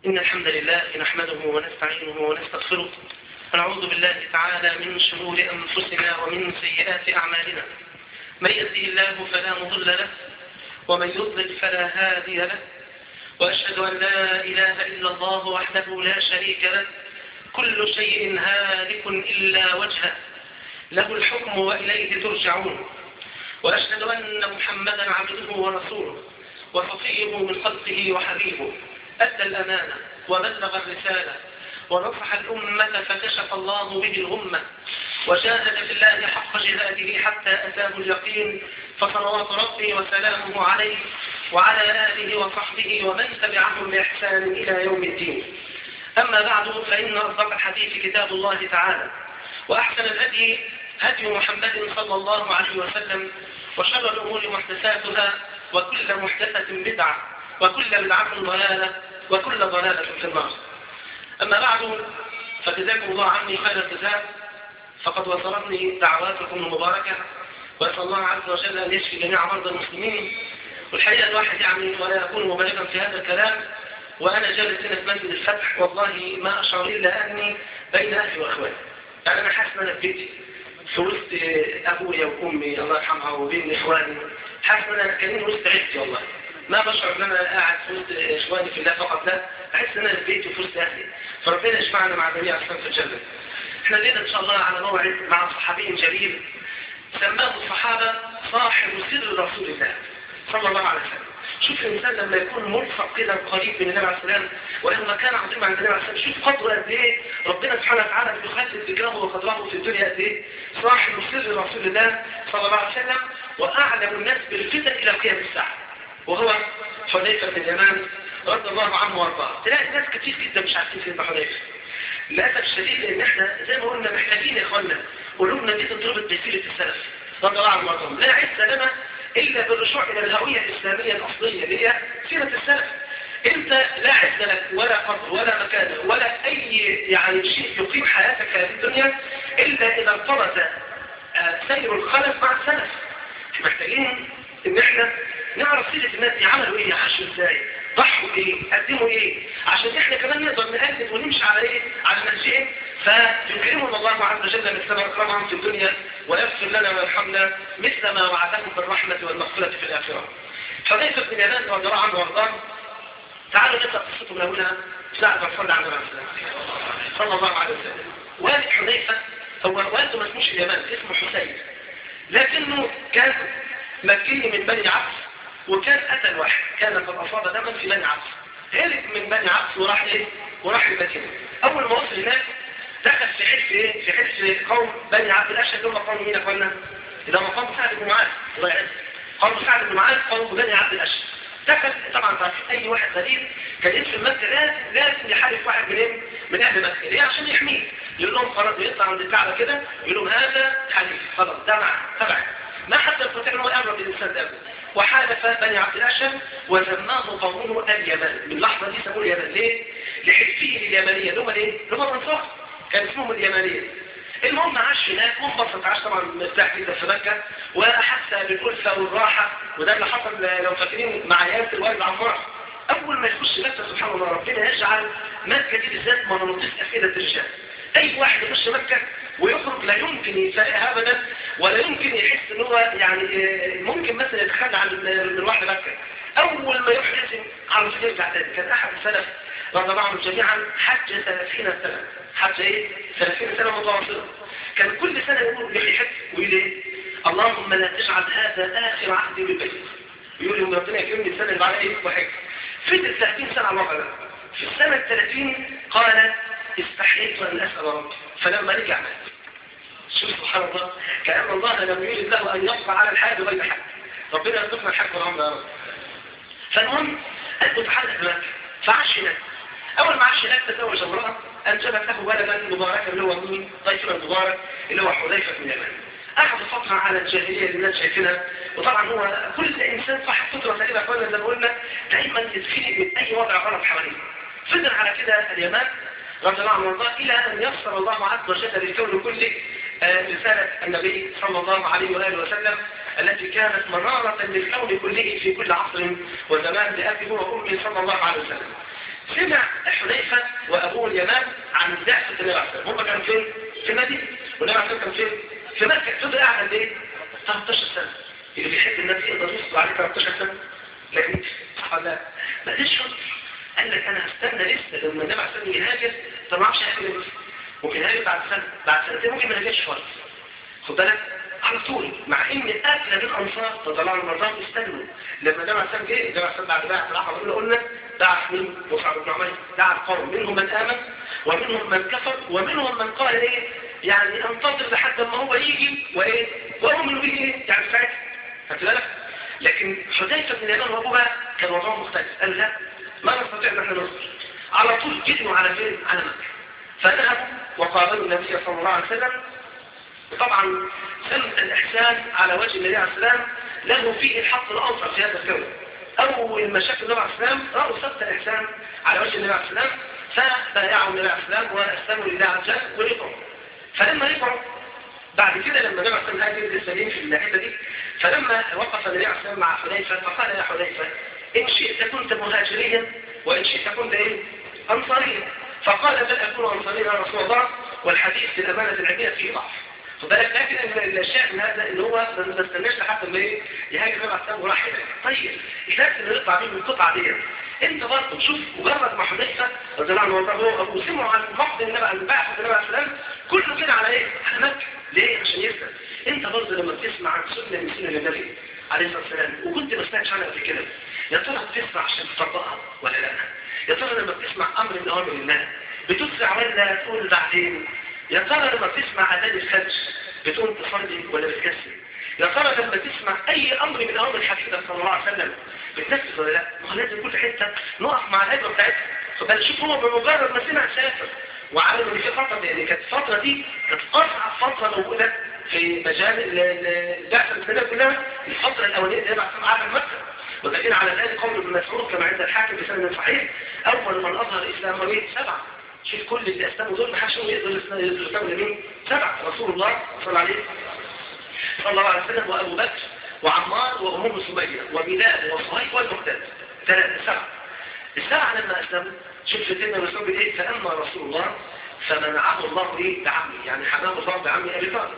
إن الحمد لله نحمده ونستعينه ونستغفره ونعوذ بالله تعالى من شرور أنفسنا ومن سيئات أعمالنا من يهده الله فلا مضل له ومن يضلل فلا هادي له وأشهد أن لا إله إلا الله وحده لا شريك له كل شيء هالك إلا وجهه له الحكم وإليه ترجعون وأشهد أن محمدا عبده ورسوله وصفيه من خلقه وحبيبه أدى الأمانة وبلغ الرسالة ونصح الأمة فكشف الله به الغمة وجاهد في الله حق جهاده حتى أتاه اليقين فصلوات ربي وسلامه عليه وعلى آله وصحبه ومن تبعهم بإحسان إلى يوم الدين أما بعد فإن أصدق الحديث كتاب الله تعالى وأحسن الهدي هدي محمد صلى الله عليه وسلم وشر الأمور محدثاتها وكل محدثة بدعة وكل بدعة ضلالة وكل ضلالة في النار أما بعد فجزاكم الله عني خير الجزاء فقد وصلتني دعواتكم المباركة وأسأل الله عز وجل أن يشفي جميع مرضى المسلمين والحقيقة الواحد يعني ولا يكون مبالغا في هذا الكلام وأنا جالس هنا في مسجد الفتح والله ما أشعر إلا أني بين أهلي وأخواني يعني أنا حاسس أن أنا في بيتي في وسط أبويا وأمي الله يرحمها وبين إخواني حاسس أن أنا كأني وسط عيلتي والله ما بشعر ان انا قاعد في وسط اخواني في الله فقط لا احس ان انا في بيتي وفي وسط اهلي فربنا يجمعنا مع جميع اصحاب في الجنه احنا لينا ان شاء الله على موعد مع صحابي جليل سماه الصحابه صاحب سر رسول الله صلى الله عليه وسلم شوف الانسان لما يكون ملصق كده قريب من النبي عليه السلام وله مكان عظيم عند النبي عليه السلام شوف قدره قد ايه ربنا سبحانه وتعالى بيخلد ذكره وقدره في الدنيا قد ايه صاحب سر رسول الله صلى الله عليه وسلم واعلم الناس بالفتن الى قيام الساعه وهو حذيفة بن اليمان رضي الله عنه وارضاه تلاقي ناس كتير جدا مش عارفين سيدنا حذيفة للأسف الشديد لأن احنا زي ما قلنا محتاجين يا اخوانا قلوبنا دي تنضربط بسيرة السلف رضي الله عنه وارضاهم لا عز لنا إلا بالرجوع إلى الهوية الإسلامية الأصلية اللي هي سيرة السلف انت لا عز لك ولا قدر ولا مكان ولا أي يعني شيء يقيم حياتك في الدنيا إلا إذا ارتبط سير الخلف مع السلف محتاجين ان احنا نعرف سيرة الناس دي عملوا ايه عاشوا ازاي ضحوا ايه قدموا ايه عشان احنا كمان نقدر نقلد ونمشي على ايه على نهجهم فيكرمنا الله عز وجل من السماء اكرمهم في الدنيا ويغفر لنا ويرحمنا مثل ما وعدهم بالرحمة والمغفرة في الآخرة حذيفة بن يمان رضي الله عنه وارضاه تعالوا نبدأ قصته من أولها ساعة ما صلى على الرسول صلى الله عليه وسلم والد حذيفة هو والده ما اسموش اليمان اسمه حسين لكنه كان مكي من بني عبس وكان قتل واحد كان قد أصاب دما في بني عبس هرب من بني عبس وراح ايه وراح المدينة أول ما وصل هناك دخل في حلف ايه في حلف قوم بني عبد الأشهد هم قوم مين أخوانا إذا ما قوم سعد بن معاذ الله يعز قوم سعد بن معاذ قوم بني عبد الأشهد دخل طبعا تعرف أي واحد غريب كان يدخل مكة لازم لازم يحارب واحد من ايه من أهل مكة ليه عشان يحميه يقول لهم خلاص يطلع عند الكعبة كده يقول لهم هذا حليف خلاص ده معه تبعي ما حتى يستطيع انه يقرب الانسان ده وحالف بني عبد الاشهر وسماه قومه اليمن من اللحظه دي سموه اليمن ليه؟ لحلفيه اليمنيه اللي هم ايه؟ اللي هم الانصار كان اسمهم اليمنيه المهم عاش هناك وانبسط عاش طبعا مرتاح جدا في مكه واحس بالالفه والراحه وده اللي حصل لو فاكرين مع ياسر وائل عمار اول ما يخش مكه سبحان الله ربنا يجعل مكه دي بالذات مناطق افئده الرجال اي واحد يخش مكه ويخرج لا يمكن يسائها ابدا ولا يمكن يحس ان هو يعني ممكن مثلا يتخلى عن الواحد مكه اول ما يروح لازم على طول يرجع تاني كان احد السلف رضي الله عنهم جميعا حج 30 سنه حج ايه 30 سنه متواصله كان كل سنه يقول يحج ويقول ايه اللهم لا تجعل هذا اخر عهدي بالبيت يقول لهم ربنا يكرمني السنه اللي بعدها ايه وحج فضل 30 سنه على الوضع ده في السنه ال 30 قال استحييت ان اسال ربي فلما رجع مات شوف سبحان الله كأن الله لم يريد له أن يبقى على الحاج غير حاج ربنا يرزقنا الحاج والعمر يا رب فالمهم قلبه تحدث مكة فعاش هناك أول ما عاش هناك تزوج امرأة أنجبت له ولدا مباركا اللي هو مين؟ طيب المبارك اللي هو حذيفة بن اليمان أخذ فترة على الجاهلية اللي الناس شايفينها وطبعا هو كل إنسان صح فترة تقريبا أخوانا زي ما قلنا دايما يتخلق من أي وضع غلط حواليه فضل على كده اليمان رضي الله عنه وارضاه إلى أن يسر الله عز وجل للكون كله رسالة النبي صلى الله عليه وآله وسلم التي كانت منارة للكون كله في كل عصر وزمان بأبيه وأمه صلى الله عليه وسلم سمع حذيفه وابوه اليمان عن بعثه النبي عليه الصلاه هم كانوا فين؟ في المدينه والنبي عليه الصلاه كان فين؟ في مكه فضل قاعد قد ايه؟ 13 سنه اللي بيحب النبي يقدر يصبر عليه 13 سنه لكن صح ولا لا؟ ما قدرش يصبر قال لك انا هستنى لسه لما النبي عليه الصلاه يهاجر طب ما اعرفش هيعمل ايه ممكن يهاجر بعد سنه بعد سنتين ممكن ما يهاجرش خالص خد بالك على طول مع ان الاكله بالانصار تطلعوا المرضان استنوا لما النبي عليه الصلاه جه النبي عليه الصلاه بعد بقى راح قلنا قلنا دعا من مصعب بن عمير دعا القوم منهم من امن ومنهم من كفر ومنهم من قال ايه يعني انتظر لحد ما هو يجي وايه واؤمن به ايه يعني ساعتها خدت بالك لكن حذيفه بن اليمان وابوه بقى كان وضعهم مختلف قال لا ما نستطيع ان احنا نصبر على طول جدوا على فين على مكه فذهبوا وقابلوا النبي صلى الله عليه وسلم طبعا سن الإحسان على وجه النبي عليه السلام له فيه الحق الأوسع في هذا الكون أول ما شاف النبي عليه السلام رأوا سبت الإحسان على وجه النبي عليه السلام فبايعوا النبي عليه السلام وأسلموا لله عز وجل ورقعوا فلما رقعوا بعد كده لما النبي عليه السلام هاجر للسبيل في الحته دي فلما وقف النبي عليه السلام مع حذيفه فقال يا حذيفه إن شئت كنت مهاجريا وإن شئت كنت إيه أنصاريا فقال بل أكون أنصاريا يا رسول الله والحديث في الأمانة العلمية فيه ضعف فبالك لكن الشاهد من هذا ان هو ما استناش لحد ما ايه يهاجر النبي عليه السلام وراح هناك طيب الناس اللي نطلع بيه من القطعه دي انت برضه شوف مجرد ما حذيفه رضي الله عنه وارضاه هو سمعوا عن مقد النبي عن بعث النبي عليه السلام كله كده على ايه؟ على مكه ليه؟ عشان يسال انت برضه لما بتسمع عن سنه من سنن النبي عليه الصلاه والسلام وكنت ما سمعتش عنها قبل كده يا ترى بتسمع عشان تطبقها ولا لا؟ يا ترى لما بتسمع امر من اوامر الله بتسرع ولا تقول بعدين؟ يا ترى لما بتسمع اذان الفجر بتقوم تصلي ولا بتكسل يا ترى لما تسمع اي امر من اوامر الحبيب صلى الله عليه وسلم بتنفذ ولا لا ما هو لازم كل حته نقف مع الهجره بتاعتها فبل شوف هو بمجرد ما سمع سافر وعمل ان في فتره يعني كانت الفتره دي كانت اصعب فتره موجوده في مجال البعثه الاسلاميه كلها الفتره الاوليه اللي هي بعد عام مكه ودليل على ذلك قول ابن مسعود كما عند الحاكم بسند صحيح اول من اظهر الاسلام هو سبعه شوف كل اللي اسلموا دول ما حدش يقدر يسلموا لمين سبعه رسول الله صلى الله عليه صلى الله عليه وسلم وابو بكر وعمار وام سميه وبلال وصهيب والمقتدى ثلاثه سبعه السبعه لما اسلموا شوف سيدنا الرسول ايه فاما رسول الله فمنعه الله ايه بعمه يعني حماه الله بعمه ابي طالب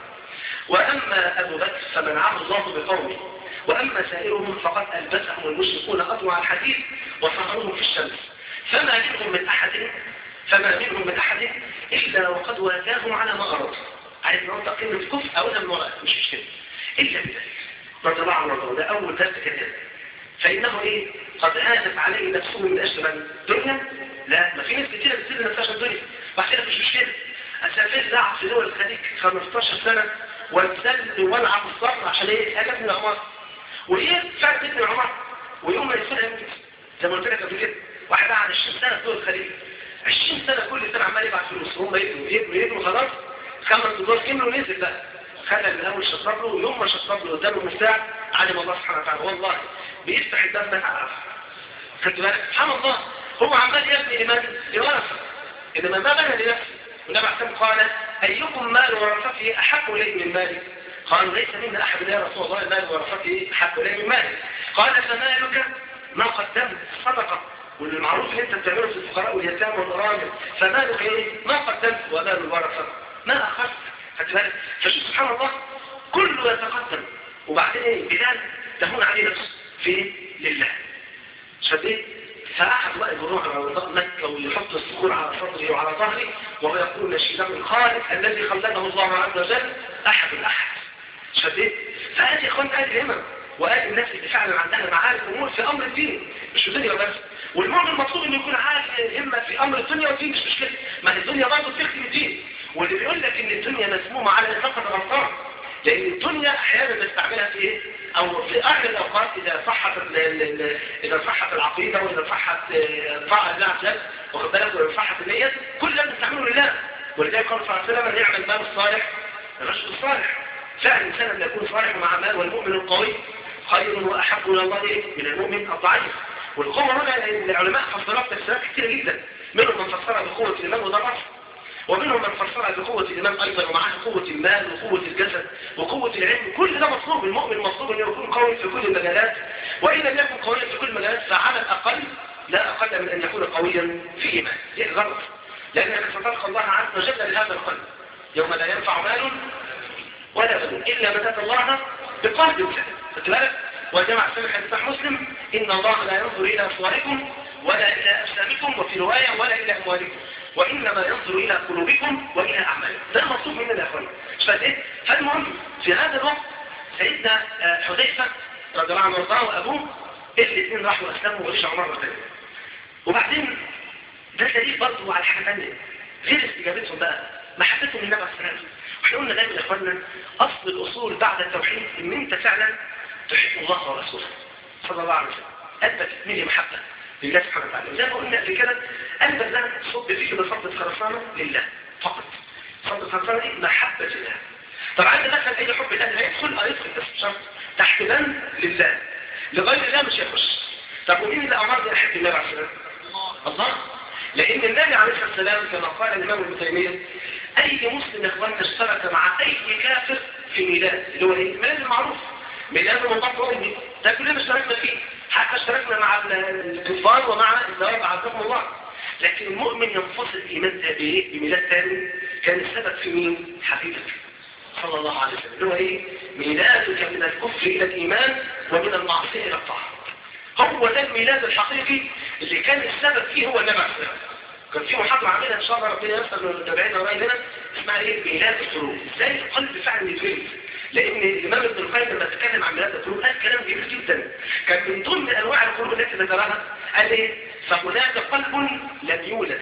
واما ابو بكر فمنعه الله بقومه واما سائرهم فقد البسهم المشركون اطوع الحديث وصهرهم في الشمس فما منهم من احد فما منهم من احد الا وقد واجاهم على ما اراد عايز ننطق كلمه الكفر اقولها من وراء مش مشكله الا بذلك رضي الله عنه ده اول درس كده فانه ايه قد هاجت عليه نفسه من اجل الدنيا لا ما في ناس كتير بتصير نفسها عشان الدنيا بعد كده مش مشكله اسافر دعوه في دول الخليج 15 سنه وانسل والعب الصبر عشان ايه هاجت ابن عمر وايه فعل ابن عمر ويوم ما يصير يمكن زي ما قلت لك قبل كده واحد قعد 20 سنه في دول الخليج 20 سنه كل سنه عمال يبعت فلوس هم يبنوا يبنوا يبنوا خلاص خمس دولار كملوا ونزل بقى خلى من اول شطب له ويوم ما شطب له قدامه المفتاح علم الله سبحانه وتعالى والله بيفتح الباب ده على خدت بالك سبحان الله هو عمال يبني لمن لورثه انما ما بنى لنفسه والنبي عليه قال ايكم مال ورثته احب اليه من مالي قالوا ليس منا احد يا رسول الله مال ورثته احب اليه من مالي قال فمالك ما قدمت صدقه والمعروف ان انت بتعمله في الفقراء واليتامى والارامل فمالك ايه ما قدمت ومال الورثه ما اخذت خدت بالك فشوف سبحان الله كله يتقدم وبعدين ايه بلال تهون عليه نفسه في لله شديد فأحد بقى يروح على مكة ويحط الصخور على صدري وعلى ظهري وهو يقول نشيدا من خالد الذي خلده الله عز وجل أحد الأحد شديد فآتي إخوان آتي الهمم وآتي الناس اللي فعلا عندها معارف أمور في أمر الدين مش في الدنيا بس والمؤمن المطلوب انه يكون عارف همة في أمر الدنيا والدين مش مشكلة ما الدنيا برضه بتخدم الدين واللي بيقول لك ان الدنيا مسمومة على الإطلاق غلطان لأن الدنيا أحيانا نستعملها في إيه؟ أو في أحد الأوقات إذا صحت ال ال إذا صحت العقيدة وإذا صحت طاعة الله عز وجل واخد بالك وإذا صحت النية كل ده بنستعمله لله ولذلك قال صلى الله عليه وسلم يعمل المال الصالح الرجل الصالح فعلا الإنسان لما يكون صالح مع مال والمؤمن القوي خير وأحب إلى الله إيه؟ من المؤمن الضعيف والقوة هنا العلماء فسرت تفسيرات كثيرة جدا منهم من فسرها بقوة الإيمان وده الأصل ومنهم من فسرها بقوة الإيمان أيضا ومعها قوة المال وقوة الجسد وقوة العلم كل ده مطلوب المؤمن مطلوب أن يكون قوي في كل المجالات وإن لم يكن قوي في كل المجالات فعلى الأقل لا أقل من أن يكون قويا في إيمان دي غلط لأنك ستلقى الله عز وجل لهذا القلب يوم لا ينفع مال ولا بنون إلا من أتى الله بقلب سليم خدت بالك وجمع سمح حديث مسلم إن الله لا ينظر إلى صوركم ولا إلى أجسامكم وفي رواية ولا إلى أموالكم وإنما ينظر إلى قلوبكم وإلى أعمالكم ده المطلوب مننا يا أخواني فإيه فالمهم في هذا الوقت سيدنا حذيفة رضي الله عنه وارضاه وأبوه الاثنين راحوا أسلموا ورجعوا مرة ثانية وبعدين ده دليل برضه على حاجة ثانية غير استجابتهم بقى محبتهم للنبي عليه السلام واحنا قلنا دايما يا اخوانا اصل الاصول بعد التوحيد ان انت فعلا تحب الله ورسوله صلى الله عليه وسلم قلبك تميل محبه لله سبحانه وتعالى زي ما قلنا قبل كده قلبك ده صب فيه كده صبة خرسانه لله فقط صبة خرسانه دي محبه لله طب عايز ادخل اي حب لله هيدخل اه يدخل بس شرط تحت بند لله لغير الله مش هيخش طب ومين اللي امرني احب الله عليه السلام الله لأن النبي عليه الصلاة والسلام كما قال الإمام ابن تيمية أي مسلم يا إخواننا اشترك مع أي كافر في ميلاد اللي هو إيه؟ الميلاد المعروف ميلاد من بطن أمي ده كلنا اشتركنا فيه حتى اشتركنا مع الكفار ومع الزواج عزكم الله لكن المؤمن ينفصل الإيمان ده بإيه؟ بميلاد ثاني كان السبب في مين؟ حبيبك صلى الله عليه وسلم اللي هو إيه؟ ميلادك من الكفر إلى الإيمان ومن المعصية إلى الطاعة هو ده الميلاد الحقيقي اللي كان السبب فيه هو النبي عليه السلام كان في محاضرة عاملها ان شاء الله ربنا يسر من المتابعين وراي لنا اسمها ايه ميلاد القلوب ازاي القلب فعلا يتولد لان الامام ابن القيم لما اتكلم عن ميلاد القلوب قال كلام جميل جدا كان من ضمن انواع القلوب التي ذكرها قال ايه فهناك قلب لم يولد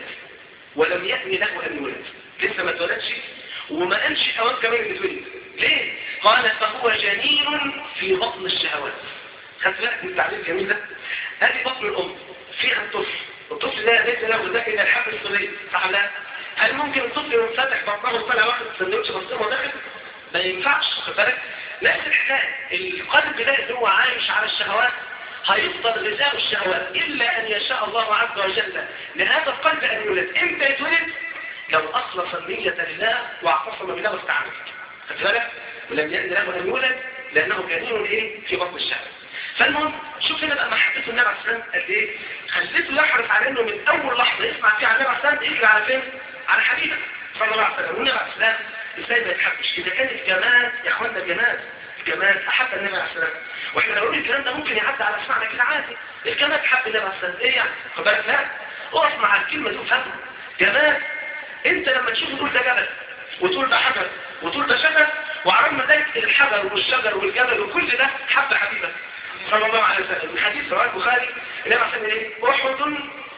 ولم يأن له ان يولد لسه ما اتولدش وما قالش اوان كمان اللي اتولد ليه قال فهو جنين في بطن الشهوات خدت بالك من التعبير الجميل ده ادي بطن الام فيها الطفل الطفل ده ليس له ذاك الى الحب الصغير صح لا هل ممكن الطفل ينفتح بطنه وطلع واحد سندوتش بسيط وداخل ما ينفعش خد بالك نفس الحكايه القلب ده اللي هو عايش على الشهوات هيفضل غذاء الشهوات الا ان يشاء الله عز وجل لهذا القلب ان يولد امتى يتولد لو اخلص النيه لله واعتصم بالله واستعان خد بالك ولم يأن له ان يولد لانه جنين ايه في بطن الشهوات فالمهم شوف هنا بقى محبته النبي عليه السلام قد ايه خليته يحرص على انه من اول لحظه يسمع فيها عن النبي عليه السلام يجري على فين على حبيبه صلى الله عليه وسلم والنبي عليه السلام ازاي ما يتحبش اذا كان الجمال يا اخوانا الجمال الجمال احب النبي عليه السلام واحنا لو قلنا الكلام ده ممكن يعدي على اسمعنا كده عادي الجمال تحب النبي عليه السلام ايه يعني خد بالك لا اقف مع الكلمه دي وفهمها جمال انت لما تشوف تقول ده جبل وتقول ده حجر وتقول ده شجر وعرفنا ذلك الحجر والشجر والجبل وكل ده حب حبيبك صلى الله عليه وسلم من حديث رواه البخاري اللي انا عشان ايه احد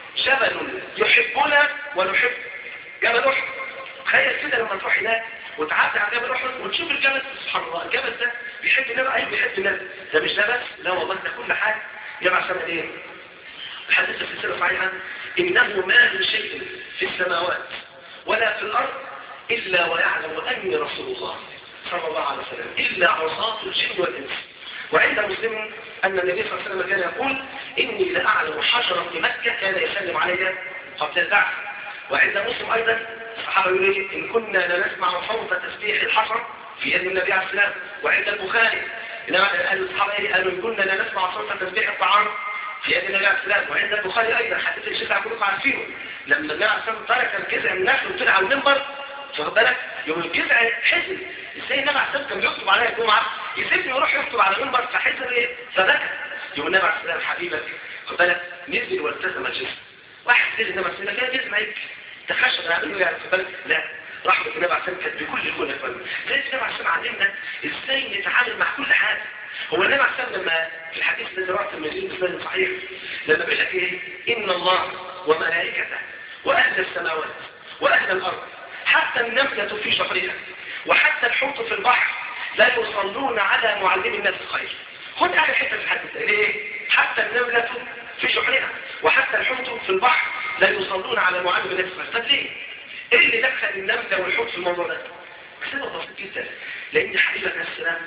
جبل يحبنا ونحب جبل احد تخيل كده لما تروح هناك وتعدي على جبل احد وتشوف الجبل سبحان الله الجبل ده بيحب النبي ايوه بيحب النبي ده مش ده بس لا والله ده كل حاجه جمع سنه ايه الحديث في السلسله صحيحه انه ما من شيء في السماوات ولا في الارض الا ويعلم اني رسول الله صلى الله عليه وسلم الا عصاه الجن والانس وعند مسلم أن النبي صلى الله عليه وسلم كان يقول إني لأعلم حجرا في مكة كان يسلم علي قبل البعث وعند مسلم أيضا الصحابة يقولون إن كنا لنسمع صوت تسبيح الحجر في يد النبي عليه السلام وعند البخاري إنما أهل الصحابة قالوا إن كنا لنسمع صوت تسبيح الطعام في يد النبي عليه السلام وعند البخاري أيضا حديث الشيخ كلكم عارفينه لما النبي عليه السلام ترك الجزء من نفسه وطلع على المنبر واخد بالك يوم الجزء حزن ازاي النبي عليه السلام كان بيكتب عليها الجمعه يسيبني يروح يكتب على المنبر فحزن ايه فبكى يوم النبي عليه السلام حبيبك خد بالك نزل والتزم الجسم واحد نزل النبي عليه السلام كان جسم هيك تخشب يعني يعني خد بالك لا رحمة النبي عليه السلام كانت بكل الكون يا فندم زي النبي عليه السلام علمنا ازاي نتعامل مع كل حاجه هو النبي عليه السلام لما في الحديث الذي رواه الترمذي بسند صحيح لما بيقول لك ايه ان الله وملائكته واهل السماوات واهل الارض حتى النملة في شهرها وحتى الحوت في البحر لا يصلون على معلم الناس الخير خد على حتة في الحديث ليه؟ حتى النملة في شهرها وحتى الحوت في البحر لا يصلون على معلم الناس الخير طب ليه؟ ايه اللي دخل النملة والحوت في الموضوع ده؟ بسبب بسيط جدا لان حبيبك عليه السلام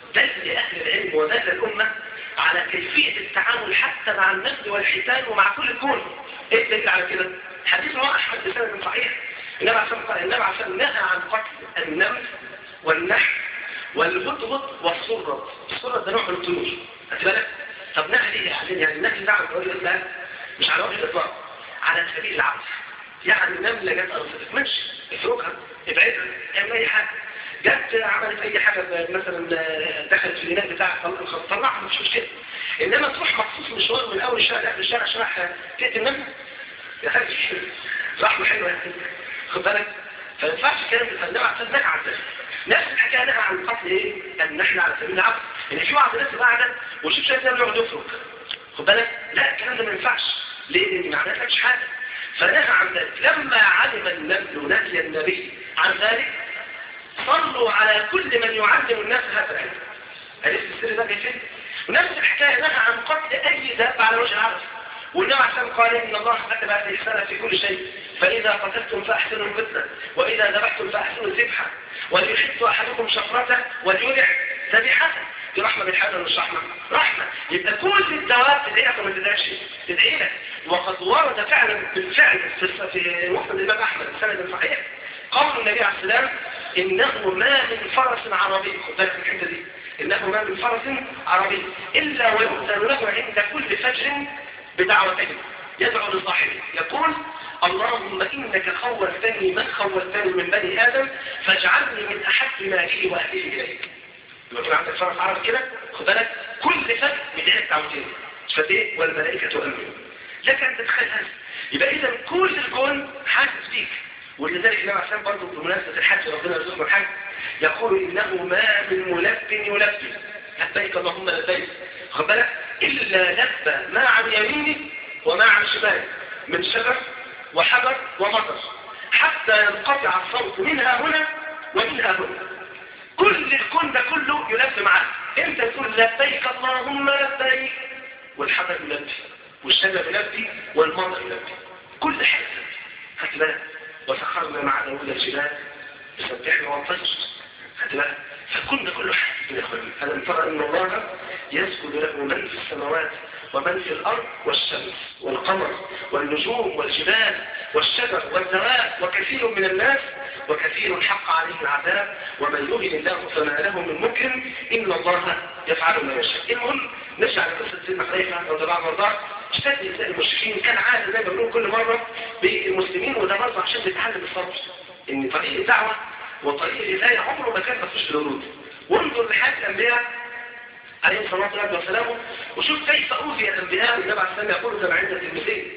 دل اهل العلم ودل الامه على كيفية التعامل حتى مع النمل والحيتان ومع كل الكون ايه الدليل على كده؟ حديث رواه احمد بسند صحيح النبي عليه الصلاه النبي عليه الصلاه نهى عن قتل النمل والنحل والهدهد والصرد الصرد ده نوع من الطيور خدت بالك طب نهى ليه يا حسين يعني النهي ده عن الرجل ده مش على وجه الاطلاق على سبيل العفو يعني نمله جت قرصتك ماشي افركها ابعدها اعمل اي حاجه جت عملت اي حاجه مثلا دخلت في الاناء بتاعك طلعها مش مشكله انما تروح مخصوص مشوار من اول الشارع لاخر الشارع عشان تقتل نمله يا اخي رحمه حلوه يعني خد بالك فما ينفعش الكلام ده فالنبي عليه الصلاه عن ذلك نفس الحكايه نهى عن قتل ايه؟ ان احنا على سبيل العفو ان في بعض الناس قاعده وشوف شايف ده بيقعد يفرك خد بالك لا الكلام ده ما ينفعش ليه؟ لان ما عملتش حاجه فنهى عن ذلك لما علم النبل نهي النبي عن ذلك صلوا على كل من يعلم الناس هذا العلم عرفت السر ده كيف ونفس الحكايه نهى عن قتل اي دابه على وجه العرض والنبي عليه قال ان الله كتب الاحسان في كل شيء فاذا قتلتم فاحسنوا القتله واذا ذبحتم فاحسنوا الذبحه وليحد احدكم شفرته وليرح ذبيحته دي رحمه بالحاجه مش رحمه رحمه يبقى كل الدواب تدعيها ما تدعيش تدعي لك وقد ورد فعلا بالفعل في مسند الامام احمد سند صحيح قول النبي عليه السلام انه ما من فرس عربي خد بالك من الحته دي انه ما من فرس عربي الا ويؤذن له عند كل فجر بدعوتين يدعو لصاحبه يقول اللهم إنك خولتني من خولتني من بني آدم فاجعلني من أحب مالي وأهلي إليك يبقى كده عندك فرق عربي كده خد بالك كل فجر بدعي دعوتين فدي والملائكة تؤمن لك أن تتخيل هذا يبقى إذا كل الكون حاسس بيك ولذلك النبي عليه برضه بمناسبة الحج ربنا يرزقنا الحج يقول إنه ما من ملب يلبي لبيك اللهم لبيك خد بالك إلا لبى ما عن يمينه وما عن شماله من شجر وحجر ومطر حتى ينقطع الصوت منها هنا ومنها هنا كل الكون ده كله يلبي معاه انت تقول لبيك اللهم لبيك والحجر يلبي والشجر يلبي والمطر يلبي كل حاجه خدت بالك وسخرنا مع داوود الجبال يسبحنا والطير خدت بالك فكنا كله حاسس يا اخواني ألم ترى أن الله يسجد له من في السماوات ومن في الأرض والشمس والقمر والنجوم والجبال والشجر والدواب وكثير من الناس وكثير حق عليه العذاب ومن يهن الله فما له من مكرم إن الله يفعل ما يشاء المهم نرجع لقصة سيدنا حذيفة رضي الله عنه وارضاه اشتد إنسان المشركين كان عادة زي ما بنقول كل مرة بالمسلمين وده برضه عشان نتعلم الصبر إن طريق الدعوة وطريق الهداية عمره ما كان مفيش الورود وانظر لحال الأنبياء عليه الصلاة والسلام وشوف كيف أوذي الأنبياء والنبي عليه السلام يقول كما عند الترمذي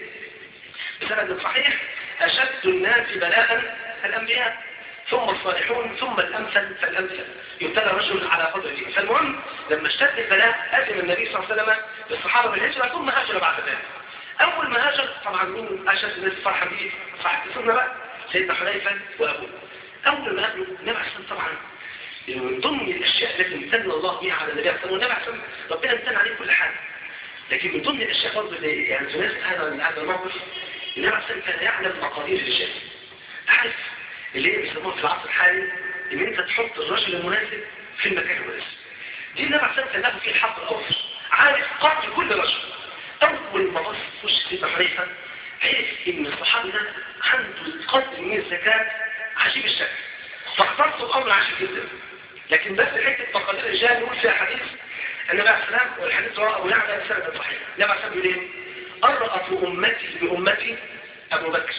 بسند صحيح أشد الناس بلاء الأنبياء ثم الصالحون ثم الأمثل فالأمثل يبتلى الرجل على قدر دينه فالمهم لما اشتد البلاء أذن النبي صلى الله عليه وسلم للصحابة بالهجرة ثم هاجر بعد ذلك أول ما هاجر طبعا مين أشد الناس فرحا به صاحب سيدنا بقى سيدنا حذيفة وأبوه أول ما قابله النبي عليه الصلاة طبعا من ضمن الأشياء التي امتن الله بها على النبي عليه الصلاة والنبي عليه ربنا امتن عليه كل حاجة لكن من ضمن الأشياء برضه اللي يعني تناسب هذا هذا الموقف النبي عليه كان يعلم مقادير الرجال عارف اللي هي بيسموها في العصر الحالي ان انت تحط الرجل المناسب في المكان المناسب دي النبي عليه كان له فيه الحق الاوفر عارف قدر كل رجل اول ما بص وش سيدنا حنيفه عرف ان الصحابي ده عنده قدر من الذكاء عجيب الشكل فاخترت الامر عجيب جدا لكن بس حته مقادير الرجال نقول فيها حديث النبي عليه السلام والحديث رواه ابو يعلى سند صحيح النبي عليه السلام يقول ايه؟ أرأت أمتي بأمتي أبو بكر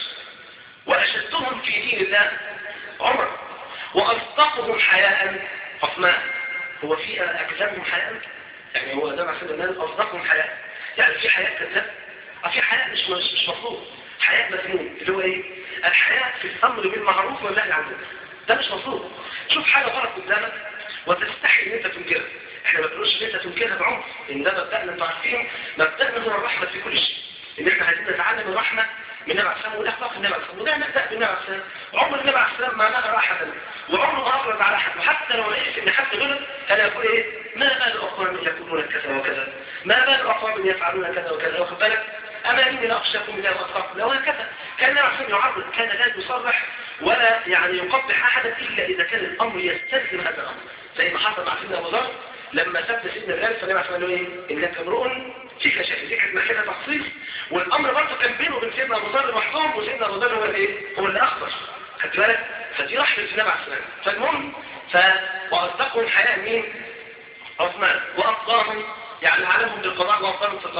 وأشدهم في دين الله عمر وأصدقهم حياء عثمان هو في أكذبهم حياء يعني هو ده معسل الناس أصدقهم حياء يعني في حياء كذاب في حياء مش مش, مش مطلوب حياء مذموم اللي هو ايه الحياء في الأمر بالمعروف والنهي عن المنكر ده مش مطلوب شوف حاجة غلط قدامك وتستحي ان انت تنكرها احنا ما بنقولش ان انت تنكرها بعنف ان ده مبدأنا انتوا عارفين مبدأنا هو الرحمة في كل شيء ان احنا عايزين نتعلم الرحمة من النبي عليه السلام والاخلاق النبي عليه السلام وده نبدا بالنبي عليه السلام عمر النبي عليه السلام ما نهى احدا وعمره ما افرض على احد وحتى لو لقيت ان حد غلط كان يقول ايه ما بال اقوام يقولون كذا وكذا ما بال اقوام يفعلون كذا وكذا واخد بالك اما اني لا اخشاكم بالله واتقاكم لو هكذا كان النبي عليه السلام يعرض كان لا يصرح ولا يعني يقبح احدا الا اذا كان الامر يستلزم هذا الامر زي ما حصل مع سيدنا ابو ذر لما سب سيدنا بلال فالنبي عليه السلام ايه انك امرؤ فيك شيء دي كانت محتاجه تخصيص والامر برضه كان بينه وبين سيدنا ابو ذر محكوم وسيدنا ابو ذر هو الايه هو اللي اخبر خدت بالك فدي رحمه النبي عليه السلام فالمهم ف واصدقهم حياء مين عثمان وافضاهم يعني علمهم بالقضاء وافضلهم في القضاء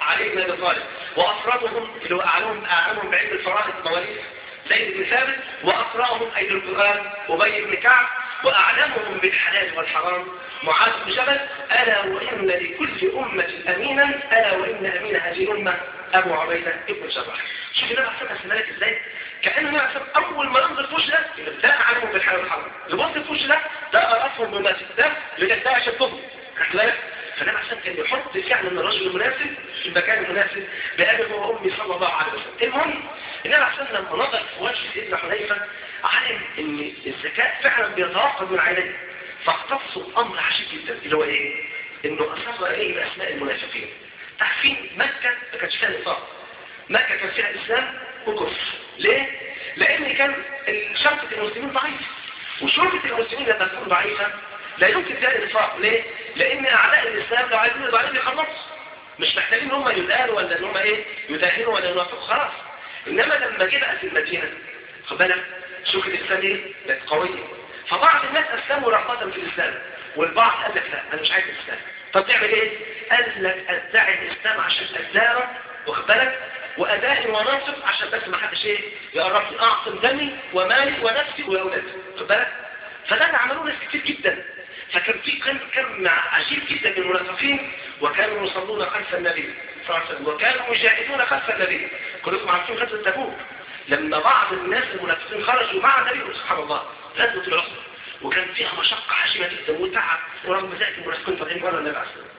علي بن ابي طالب وافرادهم اللي هو اعلمهم اعلمهم بعلم الفرائض مواليد زيد بن ثابت واقراهم اي القران ابي بن كعب واعلمهم بالحلال والحرام معاذ بن جبل الا وان لكل امه امينا الا وان امين هذه الامه ابو عبيده ابن الجراح شوف النبي عليه الصلاه والسلام ازاي كان النبي عليه اول ما ينظر في وش ده ده اعلمهم بالحلال والحرام يبص في وش ده ده ارفهم بماسك ده يقول لك ده اشدهم خد بالك فالنبي عشان كان يحط فعلا الرجل المناسب في المكان المناسب بأبي وأمي صلى الله عليه وسلم المهم النبي عشان لما نظر في وجه سيدنا حذيفة علم ان الذكاء فعلا بيتوقف من عينيه فاختصوا الامر عجيب جدا اللي هو ايه انه اصر اليه باسماء المنافقين تعرفين مكة ما كانش فيها نفاق مكة كان فيها اسلام وكفر ليه؟ لان كان شرطة المسلمين ضعيفة وشرطة المسلمين لما تكون ضعيفة لا يمكن تلاقي نفاق ليه؟ لان اعداء الاسلام لو عايزين يبقى عايزين يخلصوا مش محتاجين هم يدقالوا ولا ان هم ايه يداهنوا ولا ينافقوا خلاص انما لما جه بقى في المدينه خد بالك شوف الاسلام ايه بقت قويه فبعض الناس اسلموا رغبه في الاسلام والبعض قال لك لا انا مش عايز الاسلام طب تعمل ايه؟ قال لك ادعي الاسلام عشان اداره واخد بالك وادائي وناصب عشان بس ما حدش ايه يقرب لي اعصم دمي ومالي ونفسي واولادي خد بالك فده اللي عملوه ناس كتير جدا فكان في كم كم عجيب جدا من المنافقين وكانوا يصلون خلف النبي صلى الله عليه وسلم وكانوا يجاهدون خلف النبي كلكم عارفين غزوه تبوك لما بعض الناس المنافقين خرجوا مع النبي سبحان الله غزوه العسر وكان فيها مشقه عجيبه جدا وتعب ورغم ذلك المنافقين طالعين بره النبي عليه الصلاه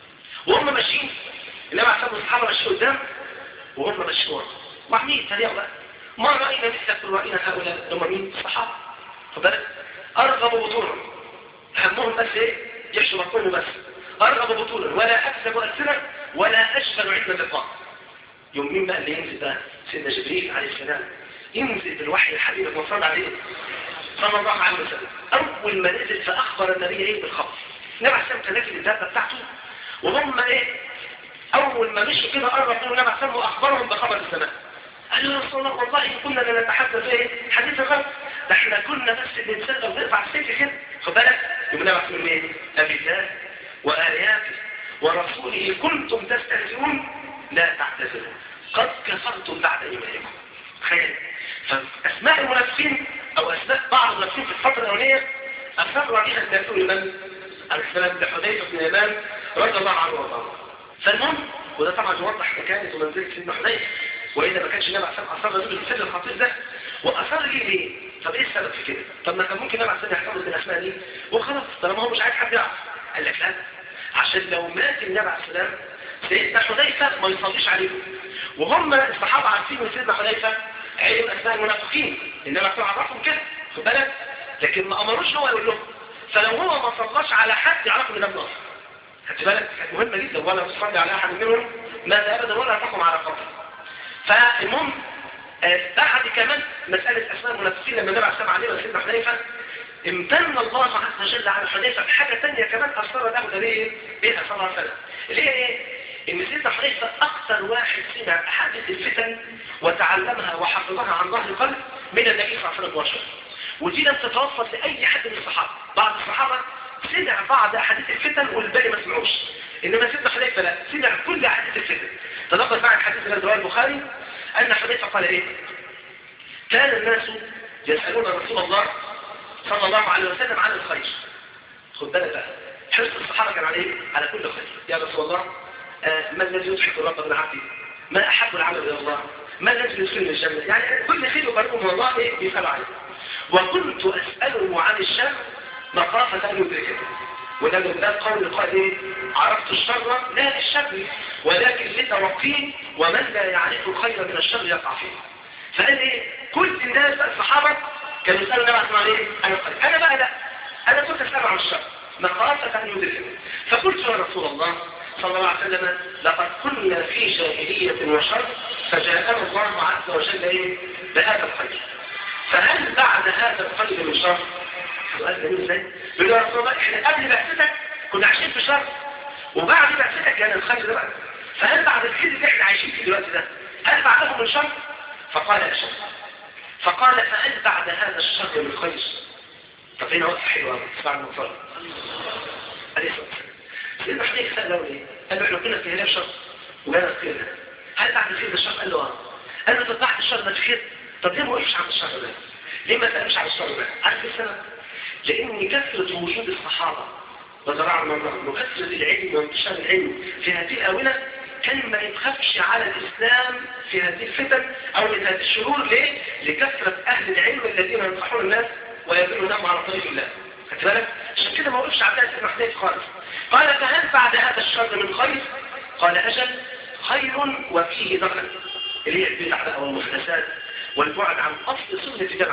وهم ماشيين النبي عليه الصلاه والسلام ماشيين قدام وهم ماشيين ورا وعمين تريقوا بقى ما راينا مثل راينا هؤلاء هم مين الصحابه خد بالك ارغبوا بطولهم همهم بس ايه يحشوا بطنهم بس ارغب بطولا ولا اكذب السنة ولا اشغل عند اللقاء يوم مين بقى اللي ينزل بقى سيدنا جبريل عليه السلام ينزل بالوحي الحبيب المصرد عليه صلى الله عليه وسلم اول ما نزل فاخبر النبي ايه بالخبر النبي عليه السلام كان راكب الدابه بتاعته وهم ايه اول ما مشوا كده قرب منه النبي عليه السلام واخبرهم بخبر السماء قالوا يا رسول الله والله كنا لنتحدث ايه حديث الغد ده احنا كنا بس بنسلم ونرفع السيف كده خد بالك يقول لنا محسن ايه ابي الله واياته ورسوله كنتم تستهزئون لا تعتذروا قد كفرتم بعد ايمانكم تخيل فاسماء المنافقين او اسماء بعض المنافقين في الفتره الاولانيه اثروا عليها النبي الامام عليه السلام لحذيفه بن اليمان رضي الله عنه وارضاه فالمهم وده طبعا يوضح مكانه ومنزله سيدنا حذيفه واذا ما كانش النبي عليه الصلاه والسلام اصر بالسر الخطير ده واصر ليه ليه طب ايه السبب في كده طب ما كان ممكن النبي عليه الصلاه والسلام يحتفظ بالاسماء دي وخلاص طالما هو مش عايز حد يعرف قال لك لا عشان لو مات النبي عليه السلام سيدنا حذيفه ما يصليش عليهم وهم الصحابه عارفين ان سيدنا حذيفه علم اسماء المنافقين النبي عليه الصلاه عرفهم كده خد بالك لكن ما امروش هو يقول لهم فلو هو ما صلاش على حد يعرفوا ان ده ناصر خدت بالك كانت مهمه جدا ولا تصلي على احد منهم ماذا ابدا ولا تقم على قبر فالمهم بعد كمان مسألة أسماء المنافقين لما النبي عليه السلام عليه وسلم حذيفة امتن الله عز وجل على حذيفة بحاجة ثانية كمان أثر له ده ليه؟ بيها صلى الله عليه وسلم اللي هي إيه؟ إن سيدنا حذيفة أكثر واحد سمع أحاديث الفتن وتعلمها وحفظها عن ظهر قلب من النبي صلى الله عليه وسلم وشر ودي لم تتوفر لأي حد من الصحابة بعض الصحابة سمع بعض أحاديث الفتن والباقي ما سمعوش إنما سيدنا حذيفة لا سمع كل أحاديث الفتن تلقى معك حديث من رواه البخاري أن حذيفة قال إيه كان الناس يسألون رسول الله صلى الله عليه وسلم عن الخير خد بالك بقى حرص الصحابة كان عليه على كل خير يا رسول الله آه ما الذي يضحك الرب من عبده ما أحب العمل إلى الله ما الذي يدخلني الجنة يعني كل خير يقربه من الله إيه بيسأل عليه وكنت أسأله عن الشر مخافة أن يدركه وده من باب قول القائل ايه عرفت الشر لا للشر ولكن لتوقيه ومن لا يعرف الخير من الشر يقع فيه فقال ايه كل الناس بقى الصحابة كانوا يسألوا النبي عليه ايه انا الخير انا بقى لا انا كنت اسأل عن الشر مخافة ان يدركني فقلت يا رسول الله صلى الله عليه وسلم لقد كنا في جاهلية وشر فجاءنا الله عز وجل ايه بهذا الخير فهل بعد هذا الخير من شر سؤال جميل ازاي يقول يا رسول الله احنا قبل بعثتك كنا عايشين في شر وبعد بعثتك كان الخير ده بقى فهل بعد الخير اللي احنا عايشين فيه دلوقتي ده هل بعده من شر فقال اشر فقال فهل بعد هذا الشر من خير طب هنا وقت حلو قوي اسمع المنظر عليه الصلاه والسلام سيدنا حديث سأل له ايه قال له احنا كنا في هنا شر وجانا الخير ده هل بعد الخير ده الشر قال له اه قال له طب بعد الشر ده في خير طب ليه ما وقفش عن الشر ده ليه ما سألش عن الشر ده عارف ايه السبب لان كثرة وجود الصحابة وزراع المنظر وكثرة العلم وانتشار العلم في هذه الآونة كان ما يتخافش على الإسلام في هذه الفتن أو من هذه الشرور ليه؟ لكثرة أهل العلم الذين ينصحون الناس ويدلونهم على طريق الله خدت بالك؟ عشان كده ما وقفش على ذلك محتاج خالص قال فهل بعد هذا الشر من خير؟ قال أجل خير وفيه دخل اللي هي البدع بقى والمحدثات والبعد عن أصل سنة جمع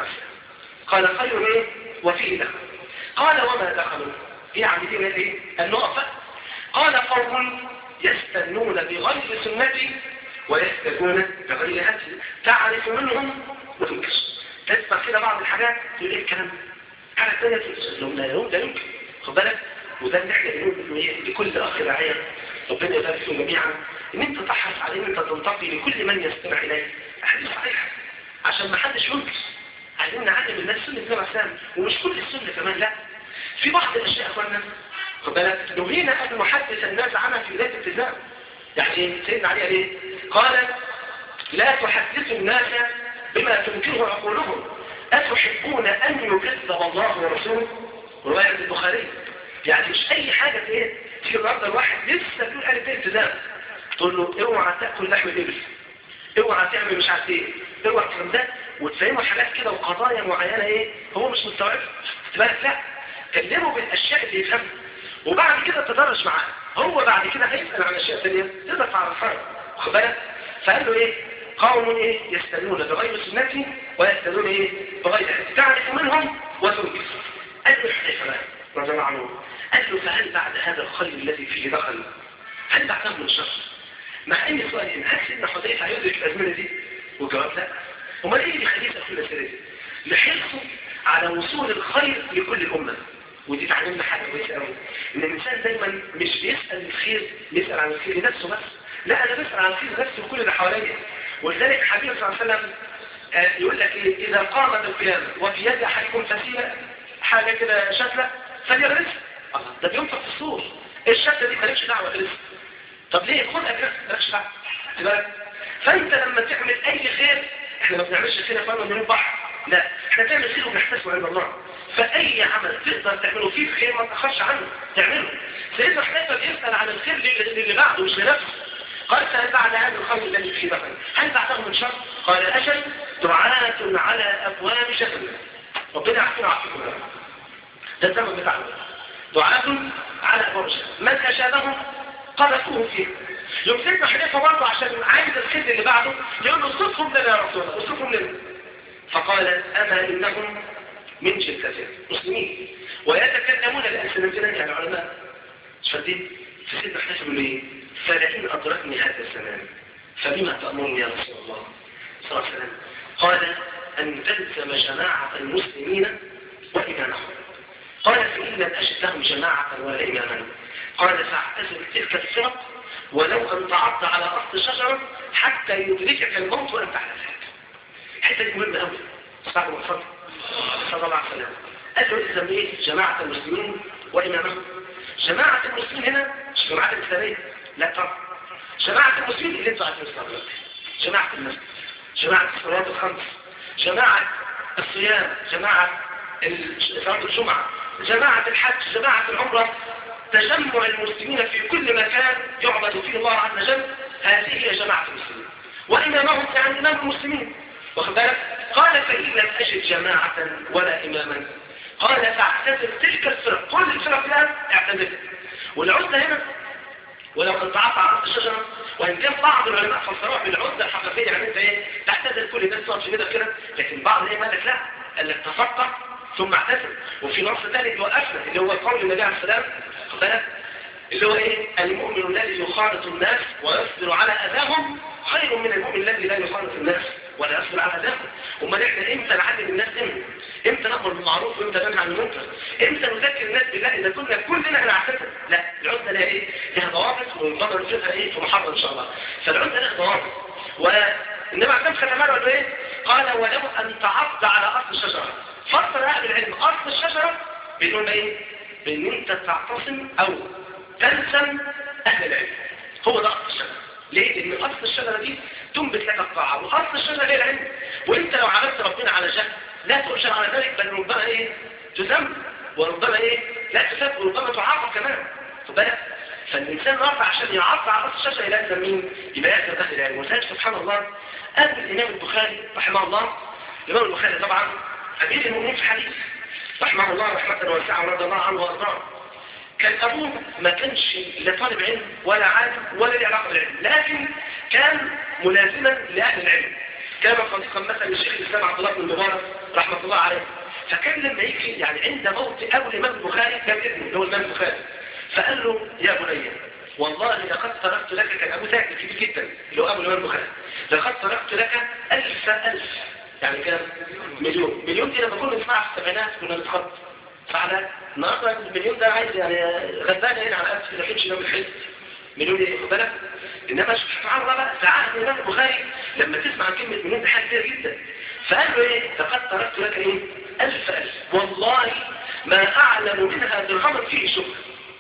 قال خير ايه؟ وفيه دخل قال وما دخلوا يعني دي ايه؟ النقطة قال قوم يستنون بغير سنتي ويستنون بغير هدي تعرف منهم وتنكر تسمع كده بعض الحاجات تقول ايه الكلام حاجة تانية تقول لا يوم ده يمكن خد بالك وده اللي احنا بنقول لكل اخ رعاية ربنا يبارك فيهم جميعا ان انت تحرص على ان انت تنتقي لكل من يستمع اليك احاديث صحيحه عشان ما حدش ينكر عايزين نعلم الناس سنه النبي عليه السلام ومش كل السنه كمان لا في بعض الاشياء يا اخوانا خد بالك نهينا ان نحدث الناس عنها في بدايه الالتزام يعني سيدنا علي عليه قال لا تحدثوا الناس بما تنكره عقولهم أتحبون أن يكذب الله ورسوله رواية البخاري يعني مش أي حاجة ايه تيجي النهارده الواحد لسه بيقول قال ده التزام تقول له اوعى تاكل لحم الابل اوعى تعمل مش عارف ايه اوعى الكلام ده وتفهمه حاجات كده وقضايا معينه ايه هو مش مستوعبها بالك لا كلمه بالاشياء اللي يفهمها وبعد كده تدرج معاه هو بعد كده هيسال عن اشياء ثانيه تقدر تعرفها واخد بالك فقال له ايه قوم ايه يستنون بغير سنتي ويستنون ايه بغير هدي تعرف منهم وتنكر قال له حذيفه رضي الله عنه قال له فهل بعد هذا الخير الذي فيه دخل هل بعده من شر مع ان سؤال هل سيدنا حذيفه هيدرك الازمنه دي والجواب لا امال ايه اللي يخليه في المساله دي لحرصه على وصول الخير لكل الامه ودي تعلمنا حاجه كويسه قوي ان الانسان دايما مش بيسال الخير بيسال عن الخير لنفسه بس لا انا بسال عن الخير لنفسي وكل اللي حواليا ولذلك حبيب صلى الله عليه وسلم يقول لك ايه اذا قامت القيامه وفي يد احدكم فسيله حاجه كده شكله فليغرس الله ده بينفق في الصور الشكله دي مالكش دعوه غرس طب ليه خد اجرك مالكش دعوه بالك فانت لما تعمل اي خير احنا ما بنعملش خير يا اخوانا من البحر لا احنا بنعمل خير وبنحتسبه عند الله فاي عمل تقدر تعمله فيه خير ما تاخرش عنه تعمله سيدنا حذيفه بيسال عن الخير اللي بعده مش لنفسه قال فهل بعد هذا الخير الذي في دخل هل بعده من شر قال اجل دعاة على ابواب جهنم ربنا يعافينا ويعافيكم ده الزمن بتاعنا دعاة على ابواب جهنم من اجابهم قذفوه فيه يوم سيدنا حذيفه برضه عشان عايز الخير اللي بعده يقول له اصرفهم لنا يا رسول الله اصرفهم لنا فقال اما انهم من جلدتهم مسلمين ويتكلمون بألسنتنا يعني علماء فدين فسيدنا حذيفه بيقول ايه فلئن أدركني هذا الزمان فبما تأمرني يا رسول الله صلى الله عليه وسلم قال أن تلزم جماعة المسلمين وإمامهم قال فإن لم أجد لهم جماعة ولا إماما قال فاعتزل تلك الفرق ولو أن تعض على أصل شجرة حتى يدركك الموت وأنت على ذلك الحته دي مهمة قوي صاحب الفضل صلى الله عليه وسلم قال له إذا إيه جماعة المسلمين وإمامهم جماعة المسلمين هنا مش جماعة الإسلامية لا طبعا جماعة المسلمين اللي انتوا عارفين الصلاة جماعة المسجد جماعة الصلاة الخمس جماعة الصيام جماعة صلاة الجمعة جماعة الحج جماعة العمرة تجمع المسلمين في كل مكان يعبد فيه الله عز وجل هذه هي جماعة المسلمين وإمامهم يعني إمام المسلمين واخد بالك قال فإن لم أجد جماعة ولا إماما قال فاعتزل تلك الفرق كل الفرق الآن اعتزل والعزلة هنا ولو كنت عطى على الشجرة وإن كان بعض العلماء فسروها بالعزلة الحقيقية يعني انت ايه تعتزل كل الناس تقعد في كده كده لكن بعض الايه قال لك لا قال لك تفقه ثم اعتزل وفي نص ثاني بيوقفنا اللي هو قول النبي عليه السلام خد بالك اللي هو ايه المؤمن الذي يخالط الناس ويصبر على اذاهم خير من المؤمن الذي لا يخالط الناس ولا يصبر على اذاهم امال احنا امتى نعلم الناس امتى امتى نامر بالمعروف وامتى ننهى عن المنكر امتى نذكر الناس بالله اذا كنا كلنا هنعتذر لا العزله لها ايه لها ضوابط ونقدر نشوفها ايه في محاضره ان شاء الله فالعزله لها ضوابط وانما عندما ختم قال ايه قال ولو ان تعض على اصل الشجره فسر اهل العلم اصل الشجره بيقول ايه بان انت تعتصم او تلزم اهل العلم هو ده اصل الشجره ليه؟ لان اصل الشجره دي تنبت لك الطاعه واصل الشجره هي العلم وانت لو عبدت ربنا على جهل لا تؤجر على ذلك بل ربما ايه تذم وربما ايه لا تسب وربما تعاقب كمان خد بالك فالانسان رفع عشان يعرف على اصل الشجره يلزم مين يبقى يلزم اهل العلم ولذلك سبحان الله قال الامام البخاري رحمه الله الامام البخاري طبعا امير المؤمنين في الحديث رحمه الله رحمه واسعه ورضي الله عنه وارضاه كان أبوه ما كانش لا طالب علم ولا عالم ولا له علاقة بالعلم لكن كان ملازما لأهل العلم كان صديقا مثلا للشيخ الإسلام عبد الله بن المبارك رحمة الله عليه فكان لما يجي يعني عند موت أبو الإمام البخاري كان ابنه اللي هو الإمام البخاري فقال له يا بني والله لقد تركت لك كان أبو تاجر كبير جدا اللي هو أبو الإمام البخاري لقد تركت لك ألف ألف يعني كام مليون مليون دي لما كنا نسمعها في السبعينات كنا نتخطط فعلا النهارده المليون ده عايز يعني غزال هنا على قد كده حيتش يوم الحزب مليون ايه خد بالك انما سبحان الله بقى في عهد الامام البخاري لما تسمع عن كلمه مليون ده حاجه كبيره جدا فقال له ايه لقد تركت لك ايه ألف ألف والله ما أعلم منها درهما فيه شكر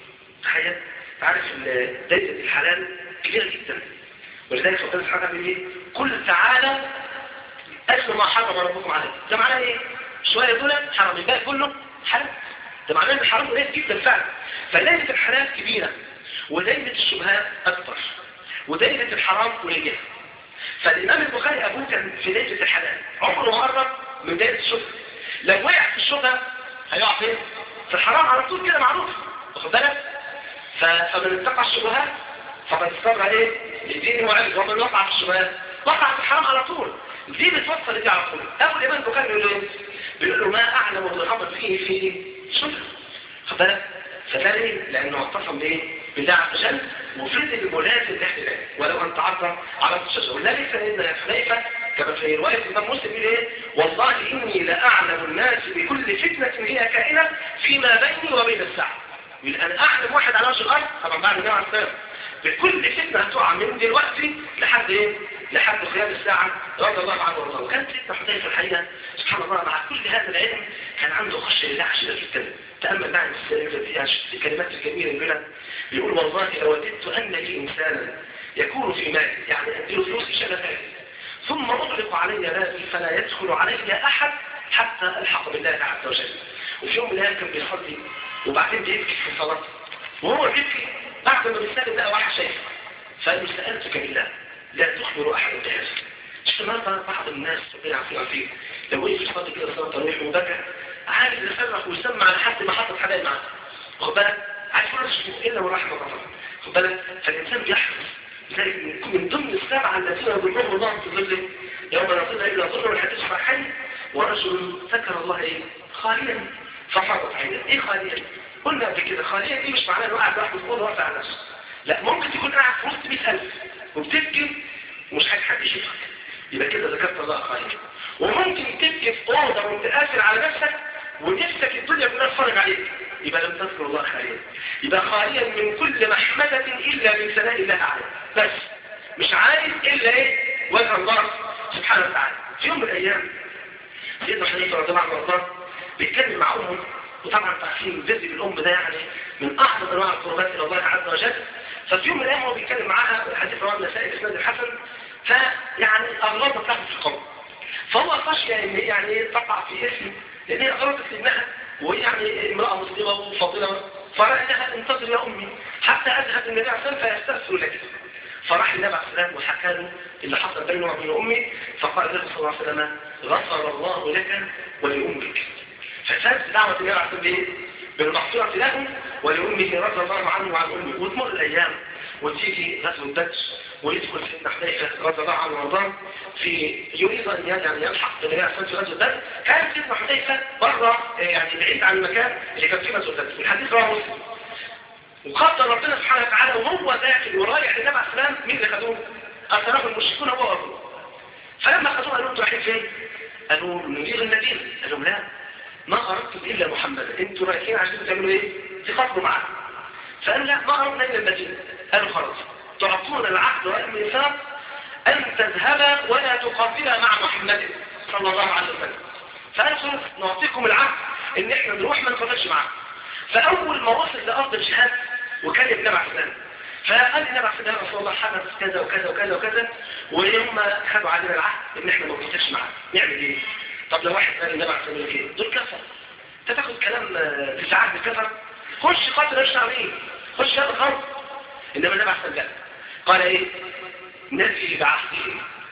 تخيل تعرف دايرة الحلال كبيرة جدا ولذلك ربنا سبحانه وتعالى ايه قل تعالى أسمى ما حرم ربكم عليه ده معناه ايه شوية دول حرم الباقي كله حلال ده معناه ان الحرام قليل جدا فعلا فدايرة الحلال كبيرة ودايرة الشبهات أكبر ودايرة الحرام قليلة فالإمام البخاري أبوه كان في دايرة الحلال عمره ما قرب من دايرة الشبهة لو وقع في الشبهة هيقع فين؟ في الحرام على طول كده معروف واخد بالك؟ ف- فمن اتقى الشبهات فقد استبرأ ايه؟ لدينه وعلمه ومن وقع في الشبهات وقع في الحرام على طول دي بتوصل دي على طول أبو الإمام البخاري بيقول له ايه؟ بيقول له ما أعلم بالخبر فيه في شبهة خد بالك؟ فده ليه؟ لأنه اعتصم بايه؟ بالله عز وجل وفرد الملازم لأهل العلم ولو أن تعرض على الشجرة ولذلك سيدنا حنيفة كما في رواية الإمام مسلم يقول إيه؟ والله إني لأعلم الناس بكل فتنة هي كائنة فيما بيني وبين الساعة يقول أنا أعلم واحد على وجه الأرض طبعا بعد النبي عليه السلام بكل فتنة هتقع من دلوقتي لحد إيه؟ لحد قيام الساعة رضي الله عنه وارضاه وكان سيدنا حذيفة الحقيقة سبحان الله مع كل هذا العلم كان عنده خشية لله عشان جدا تأمل معي في الكلمات الجميلة اللي بيقولها بيقول والله لوددت أن لي إنسانا يكون في مالي يعني أديله فلوسي شغفات ثم أغلق علي بابي فلا يدخل علي أحد حتى ألحق بالله عز وجل وفي يوم من الأيام كان بيصلي وبعدين بيبكي في الصلاة وهو بيبكي بعد ما بيسلم لقى واحد شايفه فقال له سألتك بالله لا تخبر أحد بهذا شفت النهارده بعض الناس ربنا يعافينا فيه لو وقف يصلي كده صلاة تراويح وبكى عارف يصرخ ويسمع لحد ما حط حبايب معاه واخد بالك عارف يقول لك الا من رحمه الله خد بالك فالانسان بيحرص لذلك من ضمن السبعه الذين يظلهم الله في ظله يوم لا ظل الا ظله والحديث صحيح ورجل ذكر الله ايه خاليا ففاضت عينه ايه خاليا قلنا قبل كده خاليا دي مش معناها انه قاعد لوحده في اوضه واسع على نفسه لا ممكن تكون قاعد في وسط 100000 وبتبكي ومش عايز حد يشوفك يبقى كده ذكرت الله خاليا وممكن تبكي في اوضه وانت قافل على نفسك ونفسك الدنيا كلها تتفرج عليك يبقى لم تذكر الله خاليا يبقى خاليا من كل محمدة إلا من ثناء الله عليه بس مش عايز إلا إيه وجه الله سبحانه وتعالى في يوم من الأيام سيدنا حنيفة رضي الله عنه وارضاه بيتكلم مع أمه وطبعا تعرفين البر بالأم ده يعني من أعظم أنواع القربات إلى الله عز وجل ففي يوم من الأيام هو بيتكلم معاها حديث رواه النسائي بإسناد الحسن فيعني أغلظت له في القول فهو خشي ان هي يعني ايه تقع في اسم لان هي غلطت لابنها وهي يعني امرأة مسلمة وفاضلة فرأى لها انتظر يا امي حتى اذهب النبي عليه الصلاة والسلام فيستغفر لك فراح النبي عليه الصلاة والسلام وحكى له اللي حصل بينه وبين امي فقال له صلى الله عليه وسلم غفر الله لك ولأمك ففات دعوة النبي عليه الصلاة والسلام بالمغفرة له ولأمه رضي الله عنه وعن أمه وتمر الأيام وتيجي غزو بدر ويدخل سيدنا حذيفة رضي الله عنه وارضاه في يريد ان يعني يلحق بالنبي عليه الصلاه والسلام بدر كان سيدنا حذيفة بره يعني بعيد عن المكان اللي كان فيه غزو بدر والحديث رواه مسلم وقدر ربنا سبحانه وتعالى وهو داخل ورايح النبي عليه السلام مين اللي خدوه؟ أثره المشركون هو وابوه فلما خدوه قالوا انتوا رايحين فين؟ قالوا نمير المدينه قال لهم لا ما اردتم الا محمدا انتوا رايحين عشان تعملوا ايه؟ تخاطبوا معاه فقالوا لا ما اردنا الا المدينه قالوا خلاص تعطون العهد والميثاق أن تذهب ولا تقاتل مع محمد صلى الله عليه وسلم فقالوا خلاص نعطيكم العهد ان احنا نروح ما نقاتلش معاه فأول ما وصل لأرض الجهاد وكان ابن السلام فقال لي نبع يا رسول الله حدث كذا وكذا وكذا وكذا وهم خدوا علينا العهد ان احنا ما بنتفقش معاه نعمل ايه؟ طب لو واحد قال لي نبع يقول لك ايه؟ دول كفر انت تاخد كلام في ساعات بالكفر خش قاتل اشتغل عليه خش هذا الغرب انما النبي عليه الصلاه قال ايه؟ نفي بعهده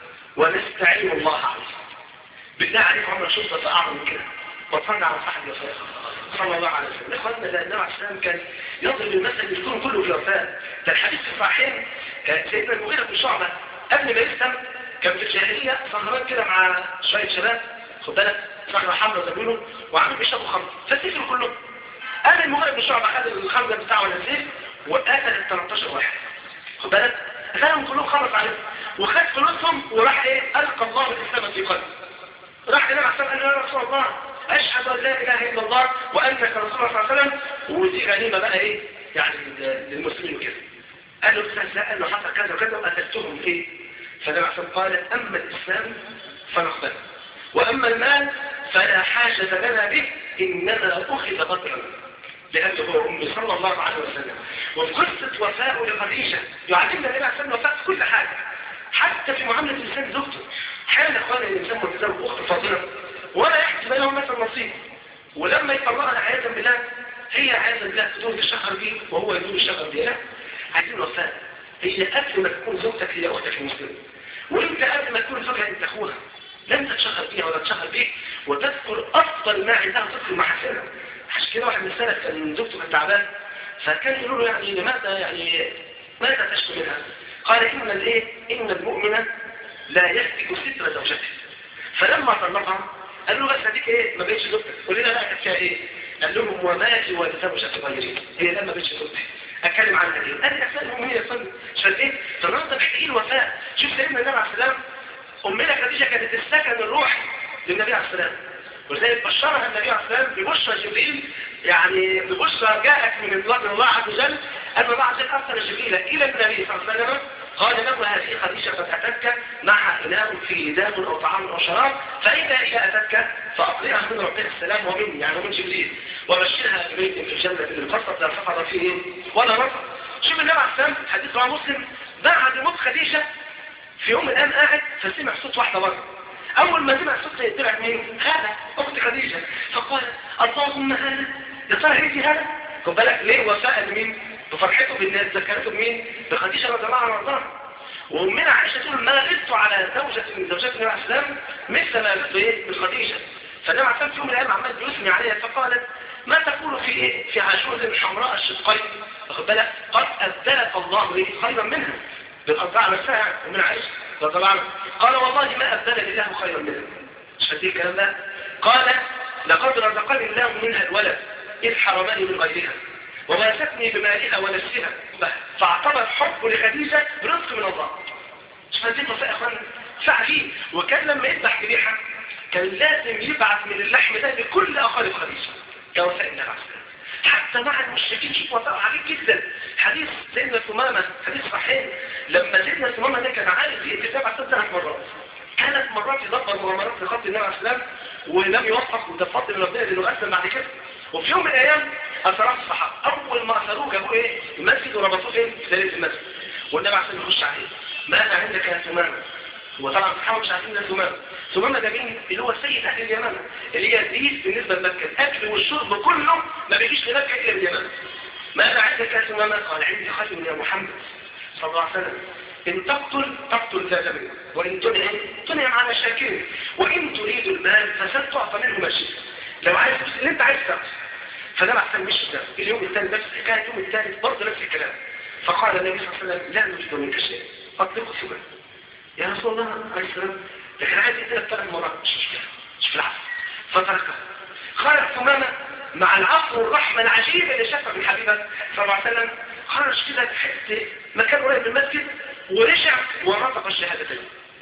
ونستعين الله عليه بالله عليكم عمر شرطة أعظم من كده واتفرج على صاحب يسار صلى الله عليه وسلم اخواننا ده النبي عليه السلام كان يضرب المثل يكون كله في وفاء ده الحديث في الصحيحين سيدنا المغيرة بن شعبة قبل ما يسلم كان في الجاهلية سهران كده مع شوية شباب خد بالك صخرة حمراء زي ما بيقولوا وعملوا بيشربوا خمر فسكروا كلهم قال المغيرة بن شعبة خد الخمر بتاعه ولا السيف وقتل ال 13 واحد خد بالك خدهم كلهم خلص عليهم وخد فلوسهم وراح ايه القى الله الاسلام في قلبه راح النبي عليه قال له يا رسول الله اشهد ان لا اله الا الله وانك رسول الله صلى الله عليه وسلم ودي غنيمه بقى ايه يعني للمسلمين وكده قال له بس قال له حصل كذا وكذا وقتلتهم ايه فالنبي عليه قال اما الاسلام فنقبله واما المال فلا حاجه لنا به انما اخذ بطرا لأنه هو أمي صلى الله عليه وسلم وفي قصة وفاء لخديجة يعلمنا النبي عليه الصلاة وفاء في كل حاجة حتى في معاملة الإنسان زوجته حال أخوان الإنسان متزوج أخت فاضلة ولا يحسب لهم مثل نصيب ولما يطلقها عياذا بالله هي عياذا بالله تدور الشهر دي وهو يدور الشهر دي لا عايزين وفاء هي قبل ما تكون زوجتك هي أختك المسلمة وانت قبل ما تكون زوجها انت أخوها لن تتشهر بيها ولا تشهر بيك وتذكر أفضل ما عندها تذكر محاسنها عشان كده واحد من السلف كان زوجته كانت تعبان فكان يقولوا له يعني لماذا يعني ماذا تشكو منها؟ قال إن الايه؟ إن المؤمن لا يهتك ستر زوجته فلما طلقها قال له بس هديك ايه ما بقتش زوجتك قول لنا بقى كانت فيها ايه؟ قال لهم وماتي وزوجة غيري هي لما بقتش زوجتي اتكلم عنها ايه؟ قال لي اسماء المؤمنين يا فندم شايف ايه؟ فالنهارده محتاجين وفاء شوف سيدنا النبي عليه السلام امنا خديجه كانت السكن الروحي للنبي عليه السلام ولذلك بشرها النبي عليه الصلاه والسلام ببشرى جبريل يعني ببشرى جاءت من الله من الله عز وجل ان الله عز وجل ارسل جبريل الى النبي صلى الله عليه وسلم قال له هذه خديجه قد اتتك مع اناء فيه دام او طعام او شراب فاذا هي اتتك فاطلعها من ربها السلام ومني يعني ومن جبريل وبشرها ببيت في الجنه اللي قصت لا سفر فيه ولا نصر شوف النبي عليه السلام حديث رواه مسلم بعد موت خديجه في يوم الان قاعد فسمع صوت واحده بره أول ما سمع صوت طلعت مين؟ هذا أخت خديجة فقال اللهم هذا يا ترى هيك هذا؟ خد بالك ليه وفاء مين؟ بفرحته بالناس ذكرته بمين؟ بخديجة رضي الله عنها وارضاها وأمنا عائشة تقول ما غبت على زوجة من زوجات النبي عليه السلام مثل ما غبت ايه بخديجة فالنبي عليه السلام في يوم من الأيام عمال بيثني عليها فقالت ما تقول في ايه؟ في عاشور حمراء الشقين واخد بالك؟ قد أبدلك الله ايه خيرا منها بالأربعة نفسها ومن عائشة رضي الله عنها قال والله ما أبدل الله خيرا منها مش فاكر الكلام ده قال لقد رزقني الله منها الولد إذ حرمني من غيرها وماسكني بمالها ونفسها فاعتبر حب لخديجة رزق من الله مش فاكرين يا اخوان فعليه وكان لما يذبح ذبيحه كان لازم يبعث من اللحم ده لكل اقارب خديجه كوفاء النبي عليه الصلاه حتى مع المشركين شوف وفاء عجيب جدا حديث سيدنا ثمامة حديث صحيح لما سيدنا ثمامة ده كان عارف يكتب على ثلاث مرات ثلاث مرات يدبر مغامرات لخط النبي عليه السلام ولم يوفق وده فضل من ربنا انه اسلم بعد كده وفي يوم من الايام اثراه الصحابه اول ما اثروه جابوه ايه المسجد وربطوه فين في ليله المسجد والنبي عليه السلام يخش عليه ماذا عندك يا ثمامة وطبعا الصحابه مش عارفين ده ثمامة ثمامة ده مين اللي هو سيد اهل اليمن اللي هي زيد بالنسبه لمكه الاكل والشرب كله ما بيجيش لمكه الا من اليمن ماذا عندك يا ثمامة قال عندي خاتم يا محمد صلى الله عليه وسلم إن تقتل تقتل ذا جبل وإن تنعم تنعم على شاكر وإن تريد المال فستعطى منه ما شئت لو عايز اللي أنت عايز تاخذ فده أحسن مش ده اليوم الثاني نفس الحكاية اليوم الثالث برضه نفس الكلام فقال النبي صلى الله عليه وسلم لا نريد منك شيء أطلقه ثمان يا رسول الله عليه السلام لكن عايز يقتلك ثلاث مرات مش مشكلة مش في العفو فتركه خرج ثمامة مع العفو والرحمة العجيبة اللي شافها من حبيبه صلى الله عليه وسلم خرج كده تحت مكان قريب من المسجد ورجع ونطق الشهادتين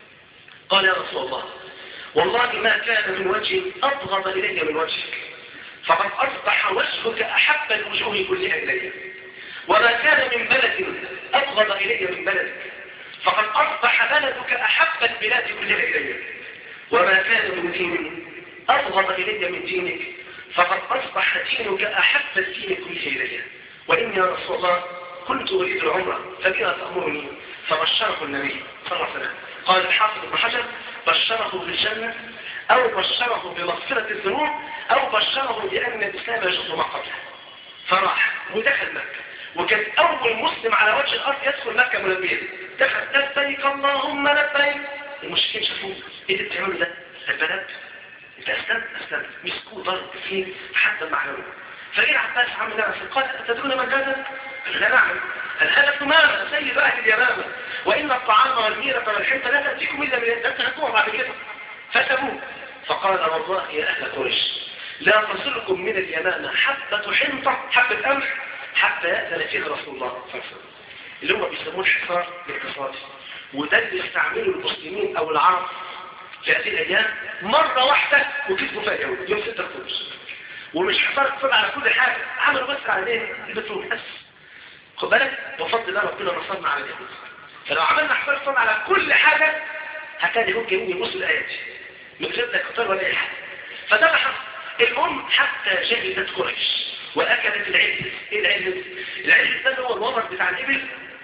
قال يا رسول الله والله ما كان من وجه أبغض إلي من وجهك فقد أصبح وجهك أحب الوجوه كلها إلي وما كان من بلد أبغض إلي من بلدك فقد أصبح بلدك أحب البلاد كلها إلي وما كان من دين أبغض إلي من دينك فقد أصبح دينك أحب الدين كله إلي وإن يا رسول الله كنت اريد العمره فبما تامرني فبشره النبي صلى الله عليه وسلم قال الحافظ ابن حجر بشره بالجنه او بشره بمغفره الذنوب او بشره بان الاسلام يجد ما قبله فراح ودخل مكه وكان اول مسلم على وجه الارض يدخل مكه ملبيا دخل لبيك اللهم لبيك المشركين شافوه ايه اللي بتعمله ده البلد انت اسلمت اسلمت مسكوه ضرب فيه حتى المعنوي فجاء عباس عم نعم قال أتدرون من هذا؟ قال لا نعم قال هذا ثمامة سيد أهل اليمامة وإن الطعام والميرة والحنطة لا تأتيكم إلا من لا تهتوها بعد كده فسبوه فقال والله يا أهل قريش لا تصلكم من اليمامة حبة حنطة حبة قمح حتى يأذن فيها رسول الله صلى الله عليه وسلم اللي هم بيسموه الحصار الاقتصادي وده اللي يستعمله المسلمين أو العرب في هذه الأيام مرة واحدة وكسبوا فيها يوم يوم 6 اكتوبر ومش حصار اقتصاد على كل حاجة عملوا بس على ايه البترول بس خد بالك بفضل الله ربنا نصرنا على اليهود فلو عملنا حصار اقتصاد على كل حاجة هتلاقي اليهود جايين يبصوا الايات من غير لا قطار ولا اي حاجة فده اللي حصل الام حتى جهدت قريش واكلت العلم ايه العلم العلم ده هو الوبر بتاع الابل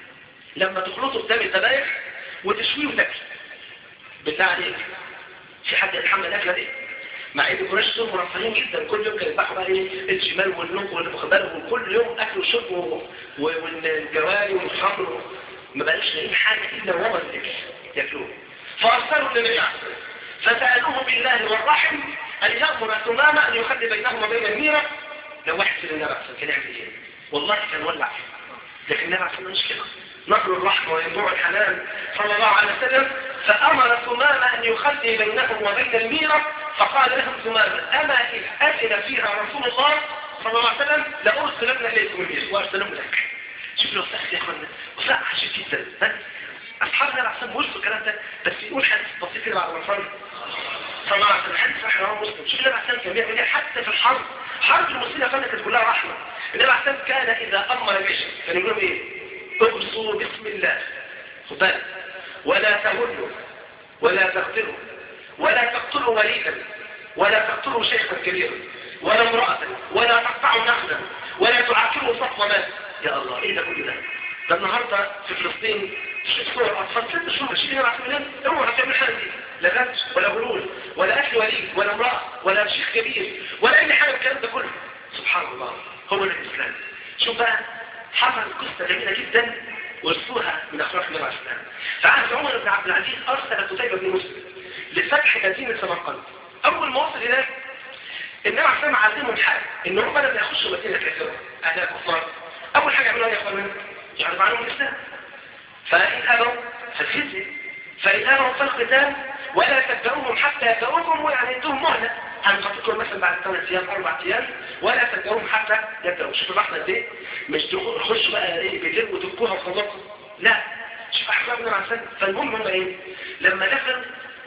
لما تخلطه قدام الذبايح وتشويه وتاكل بالله عليك في حد يتحمل الاكله دي مع ان قريش دول مرفهين جدا كل يوم كانوا يذبحوا بقى ايه الجمال والنوق والمخبر وكل يوم اكل وشرب و- والجواري والخمر ما بقاش لاقيين حاجه الا وبر الاكل ياكلوه فارسلوا للنبي عليه الصلاه والسلام فسالوه بالله والرحم ان يامر ثمامه ان يخلي بينهما وبين الميره لو واحد في النبي عليه الصلاه والسلام كان يعمل ايه؟ والله كان ولع فيه لكن النبي عليه الصلاه والسلام مش كده نهر الرحمة وينبوع الحنان صلى الله عليه وسلم فأمر ثمامة أن يخلي بينهم وبين الميرة فقال لهم ثمامة أما إذ أذن فيها رسول الله صلى الله عليه وسلم لأرسلن إليكم الميرة وأرسلهم لك شوف له وسائل يا أخوانا وسائل عجيب جدا ها؟ أصحابنا عليه الصلاة والسلام الكلام ده بس يقول حديث بسيط كده بعد ما صلي صلى الله عليه وسلم حديث صحيح رواه مسلم شوف النبي عليه الصلاة والسلام كان بيعمل ايه حتى في الحرب حرب المسلمين يا أخوانا كانت كلها رحمة النبي عليه الصلاة والسلام كان إذا أمر جيشا كان يقول لهم إيه اغصوا بسم الله خد بالك ولا تهلوا ولا تقتلوا ولا تقتلوا وليدا ولا تقتلوا شيخا كبيرا ولا امرأة ولا تقطعوا نخلا ولا تعاكروا صفوة مال يا الله ايه ده كل ده ده النهاردة في فلسطين تشوف صور اطفال ست شهور شيء هنا بعد مليون اوعى تعمل حاجة دي لا غش ولا غلول ولا اكل وليد ولا امرأة ولا شيخ كبير ولا اي حاجة من الكلام ده كله سبحان الله هو ده الاسلام شوف بقى حصلت قصة جميلة جدا ورثوها من أخلاق النبي عليه السلام فعهد عمر بن عبد العزيز أرسل قتيبة بن مسلم لفتح مدينة سمرقند أول ما وصل هناك النبي عليه السلام علمهم حاجة إن هم لما يخشوا مدينة كافرة أهل الكفار أول حاجة يعملوها يا إخوانا يعرضوا عنهم الإسلام فإن أبوا فالجزية فإن أبوا فالقتال ولا تبدأوهم حتى يبدأوكم ويعني يدوهم مهلة هنخططهم مثلا بعد ثلاث أيام أربع أيام ولا تبدأوهم حتى يبدأوا شوفوا الرحمة دي مش تخش بقى ايه بالليل وتبكوها وخلاص لا شوف أحبابنا مع السنة فالمهم هم ايه لما دخلوا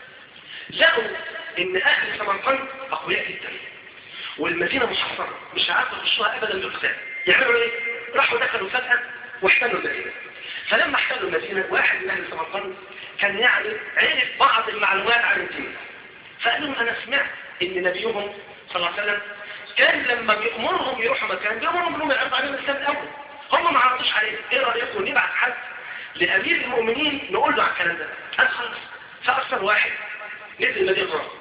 لقوا ان أهل سمرقند أقوياء جدا والمدينة محصنة مش عارفة يخشوها أبدا بالقتال يعملوا ايه راحوا دخلوا فجأة واحتلوا المدينة فلما احتلوا المدينة واحد من أهل سمرقند كان يعني عرف بعض المعلومات عن الدين فقال لهم أنا سمعت إن نبيهم صلى الله عليه وسلم كان لما بيأمرهم يروحوا مكان بيأمرهم انهم يعرضوا عليهم الإسلام الأول هم ما عرضوش عليه إيه رأيكم نبعت حد لأمير المؤمنين نقول له على الكلام ده قال خلاص فأرسل واحد نزل مدينة رأس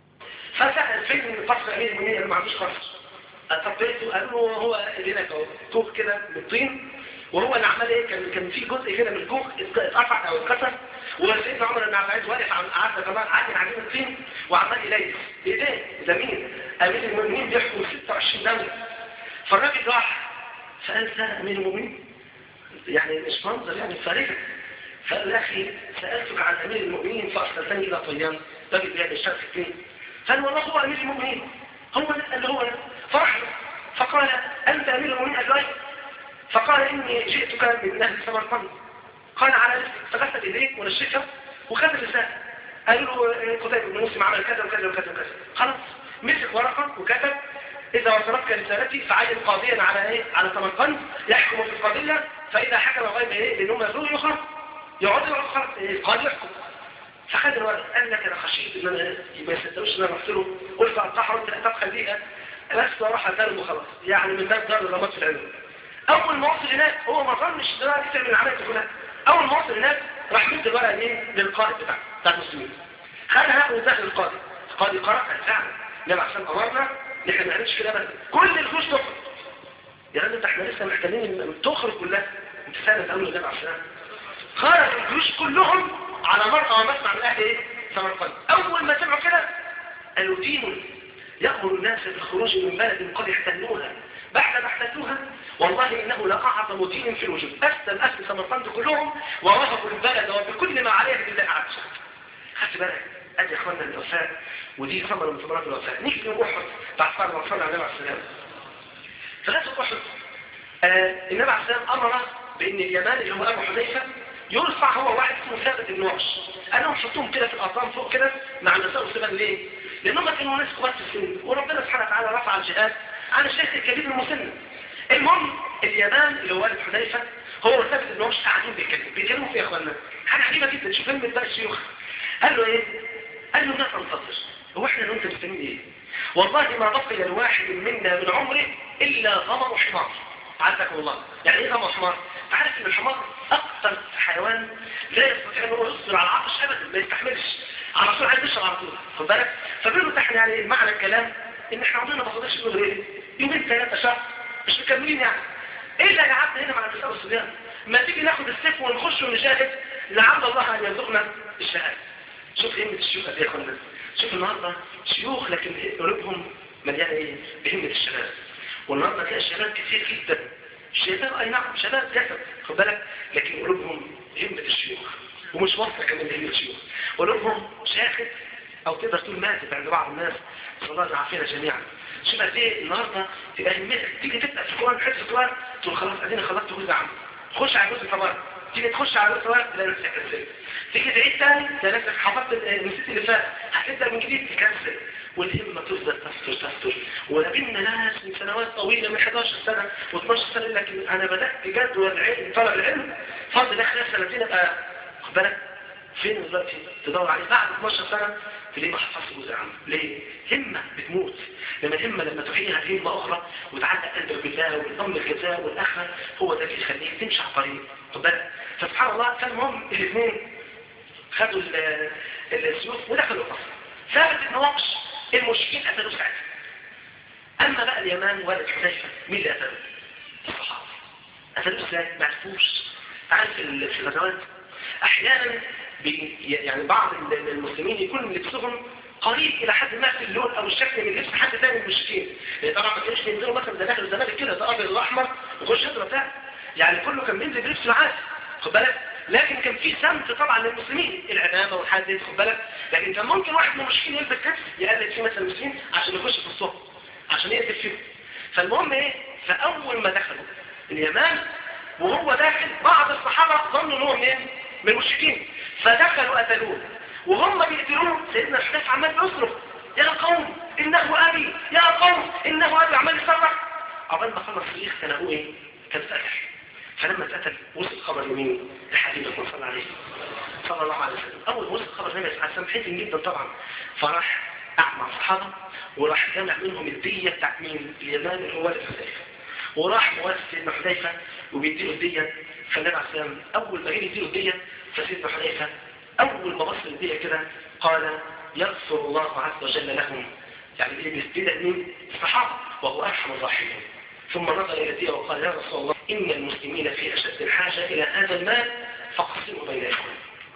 فسأل فين فصل أمير المؤمنين اللي ما عندوش خالص طبيته قالوا له هو هناك اهو كوخ كده من الطين وهو اللي عمل ايه كان كان في جزء كده من الكوخ اتقطع او اتكسر وسيدنا عمر بن عبد العزيز واقف قعد كمان عادي عجين الطين وعمال يليس بايديه ده مين امير المؤمنين بيحكم 26 دوله فالراجل راح سال ده امير المؤمنين يعني مش منظر يعني فارغ فقال يا اخي سالتك عن امير المؤمنين فارسلتني الى طيان راجل يعني اشتغل في الطين قال والله هو امير المؤمنين هو ده اللي هو ده فرح له فقال انت امير المؤمنين قال له فقال اني جئتك من اهل سمرقند قال على رزقك فغسل ايديك ونشفها وخذ الرسالة قالوا له قتيبة بن مسلم عمل كذا وكذا وكذا وكذا خلاص مسك ورقة وكتب إذا وصلتك رسالتي فعين قاضيا على إيه؟ على سمرقند يحكم في القضية فإذا حكم غير إيه؟ لأنهم يزوروا يخرج يقعد يقعد خلاص القاضي يحكم فخد الورق قال لك أنا خشيت إن أنا ما يصدقوش إن أنا رحت له قلت أقطعها وأنت تبقى خليها بس وراح أتكلم وخلاص يعني من باب دار الرماد في العلم اول ما وصل هناك هو ما ظنش ان انا تعمل العمليه دي كلها اول ما وصل هناك راح مد الورقه دي للقائد بتاعه بتاع المسلمين خدها ودخل القاضي القاضي قرأ فعلا النبي عشان امرنا ان احنا ما نعملش كده ابدا كل الجيوش تخرج يا راجل ده احنا لسه محتاجين تخرج كلها انت سالت اول النبي عشان خرج الجيوش كلهم على مرأى ومسمع من اهل ايه سمرقند اول ما سمعوا كده قالوا دين يأمر الناس بالخروج من بلد قد احتلوها بعد ما احتلوها والله انه لاعظم دين في الوجود اسلم اهل سمرقند كلهم ورهبوا البلد وبكل ما عليه بالله عز خدت بالك ادي يا اخوانا الوفاء ودي ثمره من ثمرات الوفاء نيجي في احد بعد فرض ما صلى عليه السلام في غزوه احد آه النبي عليه السلام امر بان اليمان اللي هو ابو حذيفه يرفع هو واحد اسمه ثابت بن وحش قالوا حطوهم كده في الاطعام فوق كده مع النساء والسبان ليه؟ لانهم كانوا ناس كبار في السن وربنا سبحانه وتعالى رفع الجهاد عن الشيخ الكبير المسن المهم اليابان اللي هو والد حذيفه هو ثابت بن وحش قاعدين بيتكلموا بيتكلموا في يا اخوانا حاجه عجيبه جدا شوف فيلم بقى الشيوخ قال له ايه؟ قال له لا تنتظر هو احنا لو انت بتسمين ايه؟ والله ما بقي الواحد منا من عمره الا غمر حمار عزكم الله يعني ايه غمر حمار؟ عارف ان الحمار اكثر حيوان لا يستطيع ان هو يصبر على العطش ابدا ما يستحملش على طول عايز يشرب على طول خد بالك فبيقولوا ده احنا يعني معنى الكلام ان احنا عمرنا ما فضلش نقول ايه يومين ثلاثه شهر مش مكملين يعني ايه اللي قعدنا هنا مع النساء والصبيان ما تيجي ناخد السيف ونخش ونجاهد لعل الله ان يرزقنا الشهاده شوف همة الشيوخ قد ايه يا اخوانا شوف النهارده شيوخ لكن قلوبهم مليانه ايه بهمه الشباب والنهارده تلاقي الشباب كتير جدا الشباب اي نعم شباب جسد خد بالك لكن قلوبهم همه الشيوخ ومش واثقه كمان بهمه الشيوخ قلوبهم شاخت او تقدر تقول ماتت عند بعض الناس صلى الله يعافينا جميعا شوف قد ايه النهارده تبقى همتك تيجي تبدا في القران حفظ القران تقول خلاص ادينا خلصت جزء عام خش على جزء الفضائل تيجي تخش على جزء الفضائل تلاقي نفسك كسلت تيجي تعيد تاني تلاقي نفسك حفظت نسيت اللي فات هتبدا من جديد تكسل والهمه تفضل تستر تستر وقابلنا ناس من سنوات طويله من 11 سنه و12 سنه يقول لك انا بدات جد والعلم طلب العلم فضل ده خلال سنتين ابقى خد بالك فين دلوقتي تدور عليه بعد 12 سنه تلاقيه ما حفظش جزء عنه ليه؟ همة بتموت لما الهمة لما تحييها همة أخرى وتعلق قلبك بالله والأمر الجزاء والآخرة هو ده اللي يخليك تمشي على الطريق خد بالك فسبحان الله فالمهم الاثنين خدوا السيوف ودخلوا القصر ثابت بن وقش المشركين قتلوا ساعتها أما بقى اليمان والد حذيفة مين اللي قتلوا؟ الصحابة قتلوا ازاي؟ ما عرفوش عارف في الغزوات أحيانا يعني بعض المسلمين يكون لبسهم قريب الى حد ما في اللون او الشكل من لبس حد ثاني من المشركين لان طبعا ما كانوش بينزلوا مثلا ده داخل الزمالك كده ده ابيض واحمر وخش شجره بتاع يعني كله كان بينزل بلبسه عادي خد بالك لكن كان في سمت طبعا للمسلمين العمامه والحدث خد بالك لكن كان ممكن واحد من المشركين يلبس لبس يقلد فيه مثلا المسلمين عشان يخش في الصف عشان يقتل فيهم فالمهم ايه فاول ما دخلوا اليمان وهو داخل بعض الصحابه ظنوا ان هو منين من المشركين فدخلوا قتلوه وهم بيقتلوه سيدنا الحديث عمال يصرخ يا قوم انه ابي يا قوم انه ابي عمال يصرخ عقبال ما خلص الصريخ كان ابوه ايه كان اتقتل فلما اتقتل وصل خبر يمين لحبيبه صلى الله عليه صلى الله عليه وسلم اول ما وصل خبر النبي عليه السلام حزن جدا طبعا فراح قعد مع الصحابه وراح جمع منهم الديه بتاعت مين اليمان اللي هو والد حذيفه وراح مواسي سيدنا حذيفه وبيديله الديه فالنبي عليه السلام اول ما جه يديله الديه فسيدنا حذيفه اول ما بص الديه كده قال يغفر الله عز وجل لهم يعني اللي بيستدعي مين الصحابه وهو ارحم الراحمين ثم نظر الى الديه وقال يا رسول الله ان المسلمين في اشد الحاجه الى هذا المال فاقسموا بين اخوانكم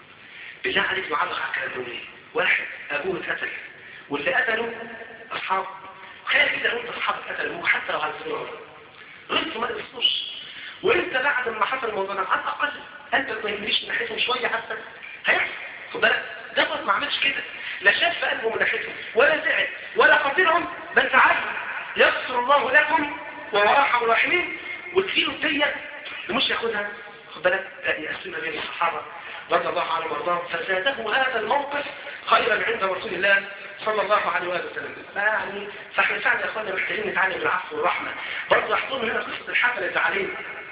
بالله عليك معلق على الكلام ده واحد ابوه اتقتل واللي قتله اصحاب خير كده لو انت اصحابك قتلوه حتى لو على سبيل العمر غلطوا ما تقصوش وانت بعد ما حصل الموضوع ده على الاقل انت ما يمليش من ناحيتهم شويه حتى هيحصل خد بالك ده ما عملش كده لا شاف في قلبه من ناحيتهم ولا زعل ولا قتلهم بل تعالوا يغفر الله لكم وراحم الراحمين وتجيله الدية مش ياخدها خد بالك يقسمها بين الصحابة رضي الله عنهم وارضاهم فزاده هذا الموقف خيرا عند رسول الله صلى الله عليه وآله وسلم يعني فاحنا فعلا يا اخوانا محتاجين نتعلم العفو والرحمة برضه يحضرنا هنا قصة الحفلة اللي عليه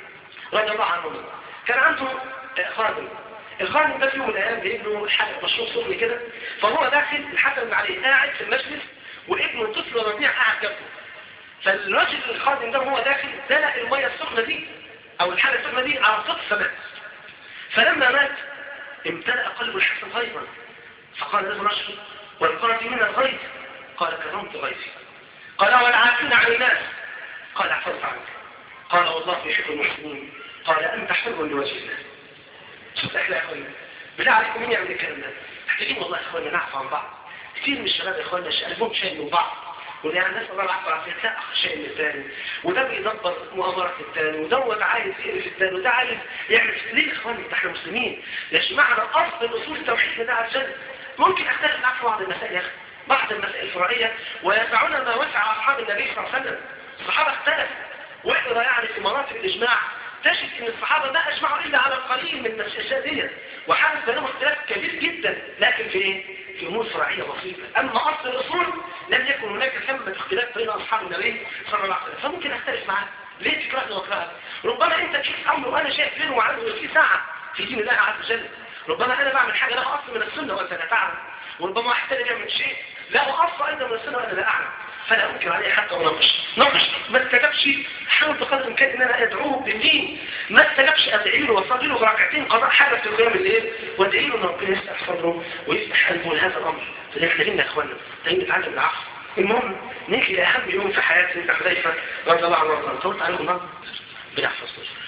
رضي الله عنهم كان عنده خادم الخادم ده في يوم من الايام جايب له حاجه مشروب سخن كده فهو داخل الحفل اللي عليه قاعد في المجلس وابنه طفل رضيع قاعد جنبه فالراجل الخادم ده وهو داخل دلق الميه السخنه دي او الحاله السخنه دي على الطفل فمات فلما مات امتلأ قلب الحسن غيظا فقال له الرجل والقرة من الغيظ قال كرمت غيظي قال والعافين عن الناس قال احفظت عنك قال والله يحب المحسنين قال انت حر لوجه الله شوف احنا يا اخوانا بالله عليكم مين يعمل الكلام ده محتاجين والله يا اخوانا نعفو عن بعض كثير من الشباب يا اخوانا قلبهم شايل من بعض وده يعني الناس الله العفو والعافيه تلاقي اخ شيء من الثاني وده بيدبر مؤامرات الثاني ودوت عايز يقرف الثاني وده عايز يعمل ليه يا اخوانا ده احنا مسلمين يا جماعه اصل الاصول التوحيد لله عز وجل ممكن اختلف معاك في بعض المسائل يا اخي بعض المسائل الفرعيه ويسعنا ما وسع اصحاب النبي صلى الله عليه وسلم الصحابه اختلفوا واحنا يعني في مراتب الاجماع تجد ان الصحابة ما اجمعوا الا على القليل من الاشياء دي وحدث بينهم اختلاف كبير جدا لكن في ايه؟ في امور فرعية بسيطة اما اصل الاصول لم يكن هناك ثمة اختلاف بين اصحاب النبي صلى الله عليه وسلم فممكن اختلف معاه ليه تكرهني واكرهك ربما انت تشوف امر وانا شايف بينه وعنده في ساعة في دين الله عز وجل ربما انا بعمل حاجة لها اصل من السنة وانت لا تعلم وربما واحد تاني بيعمل شيء له اصل ايضا من السنة وانا لا اعلم فلا انكر عليه حتى اناقش ناقش ما استجابش حاول بقدر الامكان ان انا ادعوه بالدين ما استجابش ادعي له واصلي له ركعتين قضاء حاجه في القيام الليل وادعي له ان ربنا يفتح صدره ويفتح قلبه لهذا الامر فنحتاجين يا اخوانا محتاجين نتعلم العفو المهم نيجي لاهم يوم في حياه سيدنا حذيفه رضي الله عنه طولت عليكم النهارده بالعفو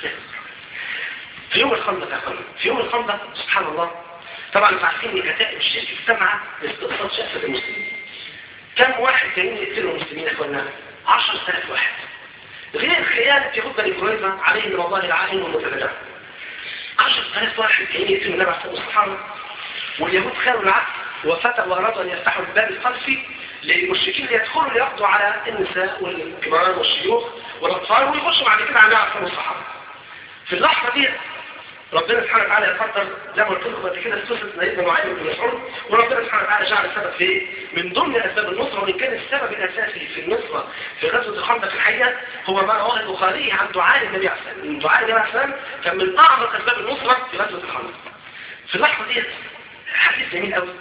في يوم الخندق يا اخوانا في يوم الخندق سبحان الله طبعا انتوا عارفين ان كتائب الشرك اجتمع لاستئصال شأفة المسلمين كم واحد جايين يقتلوا المسلمين يا اخوانا 10000 واحد غير خيانة يهود بني قريظة عليه من الله العائن والمتبدع 10000 واحد جايين يقتلوا النبي عليه الصحابة واليهود خانوا العهد وفتى وارادوا ان يفتحوا الباب الخلفي للمشركين ليدخلوا ليقضوا على النساء والكبار والشيوخ والاطفال ويخشوا بعد كده على النبي عليه الصحابة في اللحظة دي ربنا سبحانه وتعالى يقدر زي ما قلت لكم قبل كده قصه سيدنا معاذ بن مسعود وربنا سبحانه وتعالى جعل السبب في ايه؟ من ضمن اسباب النصره وان كان السبب الاساسي في النصره في غزوه الخندق الحقيقه هو ما رواه البخاري عن دعاء النبي عليه الصلاه والسلام، دعاء النبي عليه الصلاه والسلام كان من اعظم اسباب النصره في غزوه الخندق. في اللحظه دي حديث جميل قوي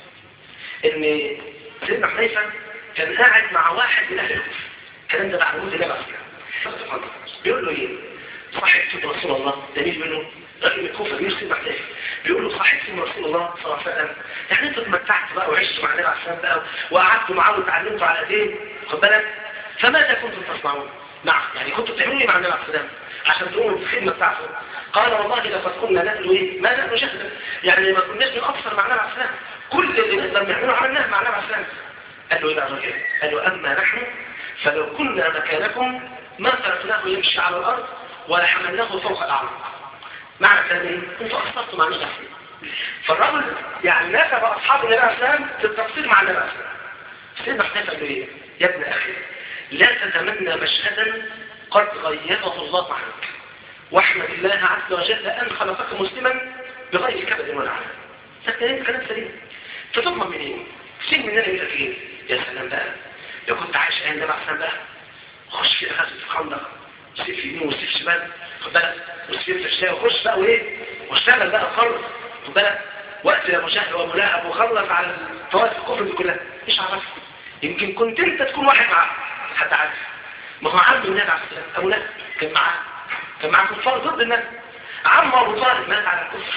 ان سيدنا حذيفه كان قاعد مع واحد من اهل الكوفه الكلام ده بعد موت النبي عليه الصلاه والسلام بيقول له ايه؟ صاحب رسول الله ده مين منه؟ راجل الكوفة بيرسل محتاج بيقول له صاحب سيدنا رسول الله صلى الله عليه وسلم يعني انتوا اتمتعت بقى وعشتوا مع النبي عليه الصلاه بقى وقعدتوا معاه وتعلمتوا على ايديه خد بالك فماذا كنتم تصنعون؟ نعم يعني كنتوا بتعملوا ايه مع النبي عليه الصلاه عشان تقوموا بالخدمه بتاعته قال والله لقد كنا نألو ايه؟ ما نألو جهدا يعني ما كناش بنقصر مع النبي عليه الصلاه كل اللي نقدر نعمله عملناه مع النبي عليه الصلاه قال له ايه بقى الراجل؟ قال له اما نحن فلو كنا مكانكم ما تركناه يمشي على الارض ولا حملناه فوق الاعناق معنى كلام ايه؟ انتوا اخطأتوا مع النبي عليه فالرجل يعني ناسب اصحاب النبي عليه السلام في التفصيل مع النبي عليه السلام سيدنا حذيفه قال ايه؟ يا ابن اخي لا تتمنى مشهدا قد غيبه الله عنك واحمد الله عز وجل ان خلقك مسلما بغير كبد ولا عنف ده كلام كلام سليم تضمن من ايه؟ سين مننا يقول لك ايه؟ يا سلام بقى لو كنت عايش ايام النبي عليه السلام بقى خش كده غزوه الخندق سيف يمين وسيف شمال خد بالك وسيف الشاي وخش بقى وايه واشتغل بقى خلص خد بالك وقت يا مشاهد وملاعب وخلص على الطوائف الكفر دي كلها ايش عرفت يمكن كنت انت تكون واحد معاه حتى عارف ما هو عم النبي عليه السلام ابو لهب كان معاه كان معاه كفار ضد النبي عم ابو طالب مات على الكفر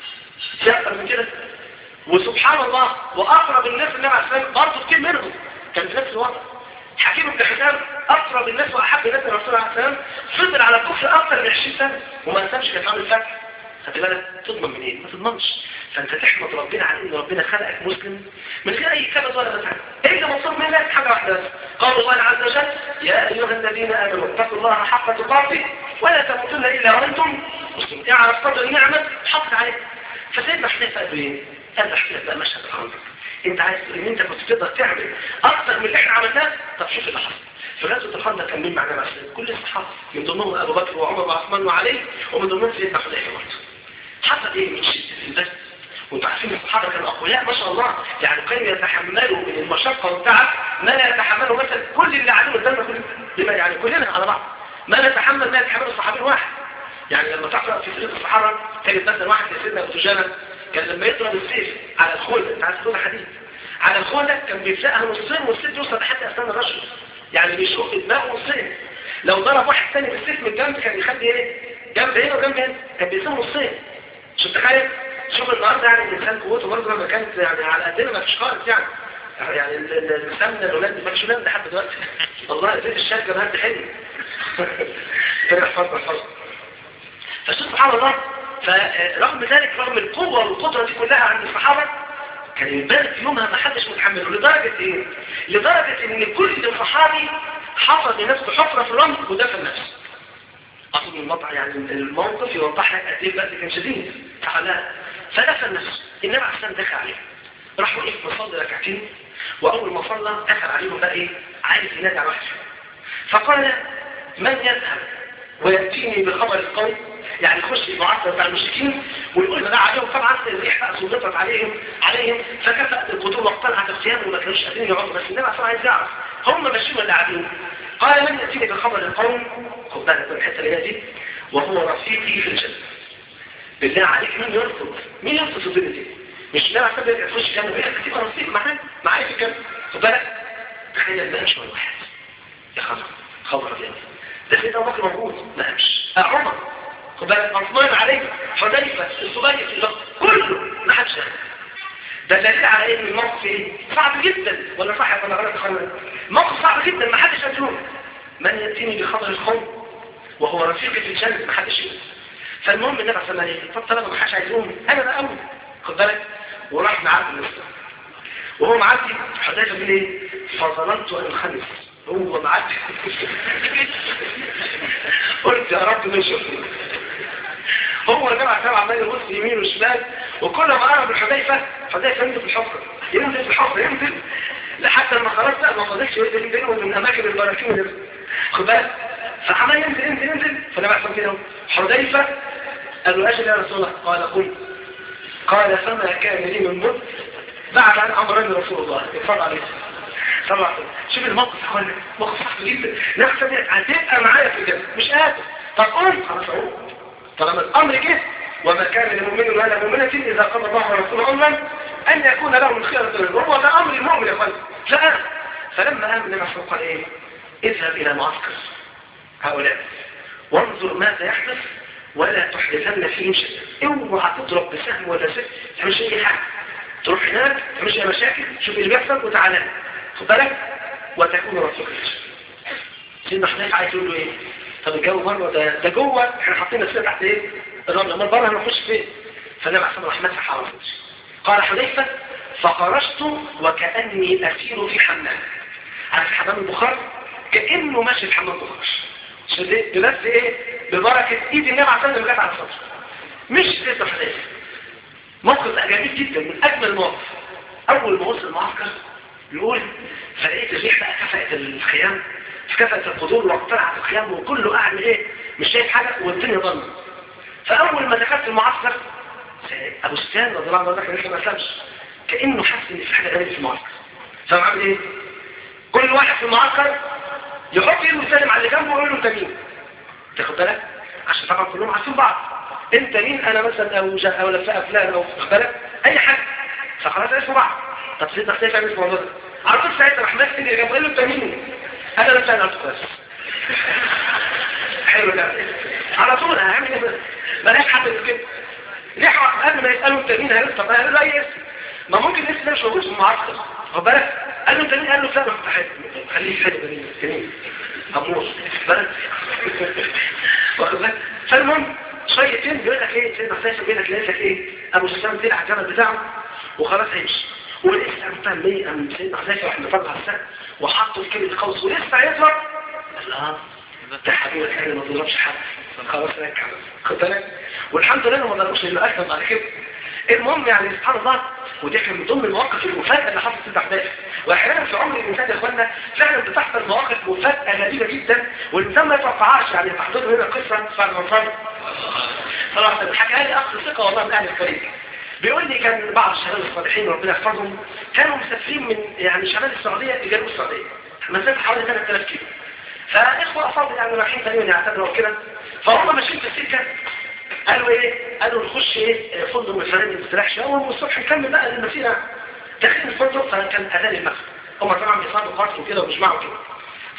في اكتر من كده وسبحان الله واقرب الناس النبي عليه السلام برضه كتير منهم كان في نفس الوقت حكيم بن حسام اقرب الناس واحب الناس للرسول عليه السلام فضل على الكفر اكثر من 20 سنه وما انسانش كان عامل فتح خد بالك تضمن منين إيه؟ ما تضمنش فانت تحمد ربنا على ان ربنا خلقك مسلم من غير اي كبد ولا متعب انت مطلوب منك حاجه واحده بس قال الله عز وجل يا ايها الذين امنوا اتقوا الله حق تقاته ولا تموتن الا وانتم مسلمون اعرف قدر النعمه حافظ عليها فسيدنا حنيفه قال له ايه؟ قال له احكي لك بقى مشهد الخندق انت عايز تقول ان انت كنت تقدر تعمل اكتر من اللي احنا عملناه طب شوف اللي حصل في غزوه الخندق كان مين معنا مثلا كل الصحابه من ضمنهم ابو بكر وعمر وعثمان وعلي ومن ضمنهم سيدنا حذيفه برضه حصل ايه من شده البث وانتوا عارفين الصحابه كانوا اقوياء ما شاء الله يعني كانوا يتحملوا من المشقه والتعب ما لا يتحمله مثلا كل اللي قاعدين قدامنا كلنا يعني كلنا على بعض ما نتحمل ما يتحمله الصحابي واحد يعني لما تقرا في سيره الصحابه تجد مثلا واحد زي سيدنا ابو دجانه كان لما يضرب السيف على الخوذه انت عارف الخوذه حديد على الخوذه كان بيفلقها نصين والسيف يوصل لحد اسنان الرجل يعني بيشق دماغه نصين لو ضرب واحد ثاني بالسيف من الجنب كان يخلي ايه جنب هنا وجنب هنا كان بيقسمه نصين مش تخيل شوف النهارده يعني الانسان قوته برضه لما كانت يعني على قدنا ما فيش خالص يعني يعني السمنه الاولاد ما فيش اولاد لحد دلوقتي والله زيت الشاشه ما حلو ربنا يحفظنا يحفظنا فشوف سبحان الله فرغم ذلك رغم القوة والقدرة دي كلها عند الصحابة كان البلد في يومها ما حدش متحمله لدرجة ايه لدرجة ان كل صحابي حفظ لنفسه حفرة في الرمل ودفن نفسه اصل المطع يعني الموقف يوضح لك قد ايه البلد كان شديد فعلا فدفن نفسه النبي عليه السلام دخل عليه راح وقف مصلي ركعتين واول ما صلى دخل عليهم بقى ايه عايز ينادي على واحد فقال من يذهب ويأتيني بخبر القوم يعني يخش المعسكر بتاع المشركين ويقول ده عليهم طبعا الريح بقى سلطت عليهم عليهم فكفأت القتول واقتلعت القيام وما كانوش قادرين يقعدوا بس النبي اصلا عايز يعرف هم ماشيين ولا قاعدين قال من يأتيني بخبر القوم خد بالك من الحته اللي دي وهو رفيقي في الجنه بالله عليك مين يرفض مين يرفض في الدنيا دي مش لا عشان يخش جنب بيتك تبقى رفيق معاك معايا في الجنه خد بالك تخيل بقى شويه واحد يا خبر خبر يعني ده سيدنا ابو بكر موجود ما قامش عمر خد بالك عثمان عليه حذيفه الزبير في الوقت كله ما حدش دخل ده دليل على ايه الموقف ايه صعب جدا ولا صح ولا غلط خالص موقف صعب جدا ما حدش هتقول من ياتيني بخبر القوم وهو رفيقي في الجنه ما حدش يقول فالمهم النبي صلى الله عليه وسلم طب طالما ما حدش عايزهم انا بقى اول خد بالك وراح معدي النصر وهو معدي حذيفه بيقول ايه فظننت ان انخلص هو معدي قلت يا رب ما يشوفني هو الجمع سبع عمال يبص يمين وشمال وكل ما قرب الحذيفه حذيفه ينزل في الحفره ينزل في الحفره ينزل لحتى لما خلاص بقى ما فاضلش ينزل بينه وبين اماكن البراكين اللي خد بالك فعمال ينزل ينزل ينزل فانا بحصل كده حذيفه قال له اجل يا رسول الله قال قل قال فما كان لي من مد بعد ان امرني رسول الله اتفضل عليه طبعا شوف الموقف يا اخوانا موقف صعب جدا نفسك هتبقى معايا في الجنه مش قادر طب قول خلاص اقول طالما الامر جه وما كان لمؤمن ولا مؤمنة إذا قضى الله ورسوله أمرا أن يكون لهم الخيرة منه وهو ده أمر المؤمن يا اخوانا لا فلما قام النبي صلى الله عليه وسلم قال إيه اذهب إلى معسكر هؤلاء وانظر ماذا يحدث ولا تحدثن فيهم شيئا اوعى تضرب بسهم ولا سهم تعملش اي حاجه تروح هناك تعملش اي مشاكل شوف اللي بيحصل وتعالى خد بالك وتكون رسول سيدنا حنيف عايز يقول له ايه طب الجو بره ده ده جوه احنا حاطين نفسنا تحت ايه الرمل امال بره هنخش فين فالنبي عليه الصلاه والسلام راح مسح قال حذيفه فخرجت وكاني اسير في حمام عارف حمام البخار كانه ماشي في حمام البخار بس ايه ببركة ايد النبي عليه الصلاه والسلام على الصدر مش سيدنا حذيفه موقف جميل جدا من اجمل المواقف اول ما وصل المعسكر يقول فلقيت الريح بقى كفأت الخيام كفأت القدور واقتلعت الخيام وكله قاعد ايه مش شايف حاجه والدنيا ضلمه فاول ما دخلت المعسكر ابو سفيان رضي الله عنه ده لسه ما اسلمش كانه حس ان في حاجه غريبه في المعسكر فقام عامل ايه كل واحد في المعسكر يحط ايده يسلم على اللي جنبه ويقول له انت مين تاخد بالك عشان طبعا كلهم عارفين بعض انت مين انا مثلا او جا او لفاء فلان او واخد بالك اي حاجه فخلاص عرفوا بعض طب سيدنا حسين عمل الموضوع ده على طول ساعتها راح ماسك اللي جنبه قال له انت مين انا لفاء قلت بس حلو ده على طول هعمل ايه مالهاش حد كده ليه قبل ما يسالوا انت مين هيقول طب قال له اي اسم ما ممكن الاسم ده مش موجود في المعسكر واخد بالك قال له انت مين قال له فلان رحت حلو خليه حلو جميل هموت واخد بالك فالمهم شويتين بيقول لك ايه سيدنا حسين بيقول لك لقيت لك ايه ابو سفيان طلع الجبل بتاعه وخلاص هيمشي ولسه بتاع مية من سيدنا حسين راح مطلع السقف وحطه في كلمه القوس ولسه هيطلع قال اه ده حبيبي الحاجه ما تضربش حد خلاص ركع خد بالك والحمد لله ما ضربوش لانه اكتب بعد كده المهم يعني سبحان الله ودي كان من ضمن المواقف المفاجئه اللي حصلت في الاحداث واحيانا في عمر الانسان يا اخوانا فعلا بتحصل مواقف مفاجئه غريبه جدا والانسان ما يتوقعهاش يعني تحضر هنا قصه بعد ما صار خلاص حكى لي اخ ثقه والله من اهل الفريق بيقول لي كان بعض الشباب الصالحين ربنا يحفظهم كانوا مسافرين من يعني شمال السعوديه لجنوب السعوديه مسافه حوالي 3000 كيلو فاخوه افاضل يعني رايحين تقريبا يعتبروا وكده فهم ماشيين في السكه قالوا ايه قالوا نخش ايه فندق الفريق ما تستريحش اول ما الصبح نكمل بقى المسيره داخلين الفندق فكان اذان المغرب هم طبعا بيصلوا قرص وكده وبيجمعوا كده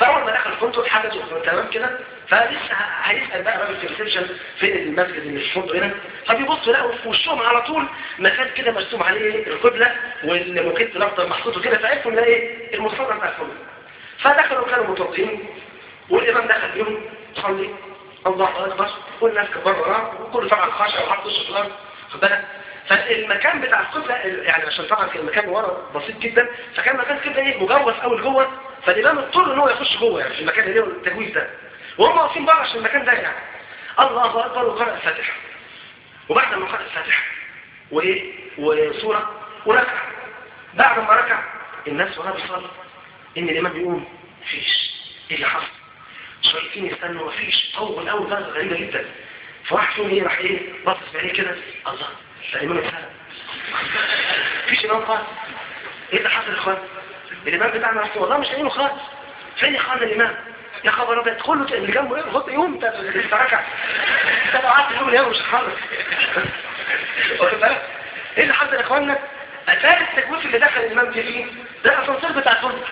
فاول ما دخل الفندق حجزوا تمام كده فلسه هيسال بقى راجل في الريسبشن فين المسجد اللي في الفندق هنا فبيبص لقوا في وشهم على طول مكان كده مرسوم عليه القبله والموكيت الاخضر محطوط كده فعرفوا ان ده ايه المصطلح بتاع الفندق فدخلوا كانوا متوضئين والامام دخل بيهم صلي الله اكبر والناس كبروا وراه وكل طبعا خاشع وحط وشه في الارض خد بالك فالمكان بتاع القبلة يعني عشان طبعا كان المكان ورا بسيط جدا فكان مكان كده ايه مجوف قوي لجوه فالامام اضطر ان هو يخش جوه يعني في المكان اللي هو التجويف ده وهم واقفين بره عشان المكان ده يعني الله اكبر وقرأ الفاتحه وبعد ما قرأ الفاتحه وايه وسوره وركع بعد ما ركع الناس وراها بيصلي ان الامام بيقوم مفيش ايه اللي حصل شايفين يستنوا مفيش طول اول درجه غريبه جدا فواحد فيهم ايه راح ايه باصص بعينيه كده الله الإمام اتسلم فيش إمام خالص إيه اللي حصل يا إخوان الإمام بتاعنا رحت والله مش لاقيينه خالص فين يا إخوان الإمام يا خبر أبيض كله اللي جنبه إيه غط يوم أنت أنت ركع أنت لو قعدت يوم اليوم مش هتخلص واخد بالك إيه اللي حصل يا إخواننا أثار التجويف اللي دخل الإمام فيه ده الأسانسير بتاع الفندق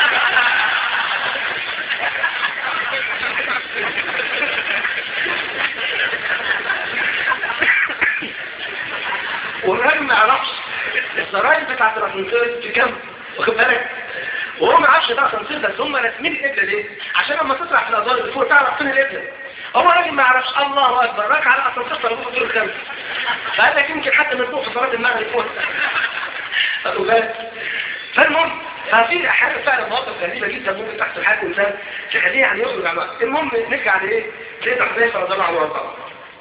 والراجل ما يعرفش الزراير بتاعت الاسانسير في كام واخد بالك وهو ما يعرفش ده اسانسير بس هم راسمين القبله ليه عشان لما تطلع في الادوار اللي فوق تعرف فين القبله هو راجل ما يعرفش الله اكبر راك على اسانسير طلبوه في الدور الخامس فقال لك يمكن حتى مسبوق في صلاه المغرب فوق واخد بالك فالمهم ففي احيانا فعلا مواقف غريبه جدا ممكن تحصل حياه الانسان تخليه يعني يخرج عن الوقت المهم نرجع لايه؟ سيدنا حذيفه رضي الله عنه وارضاه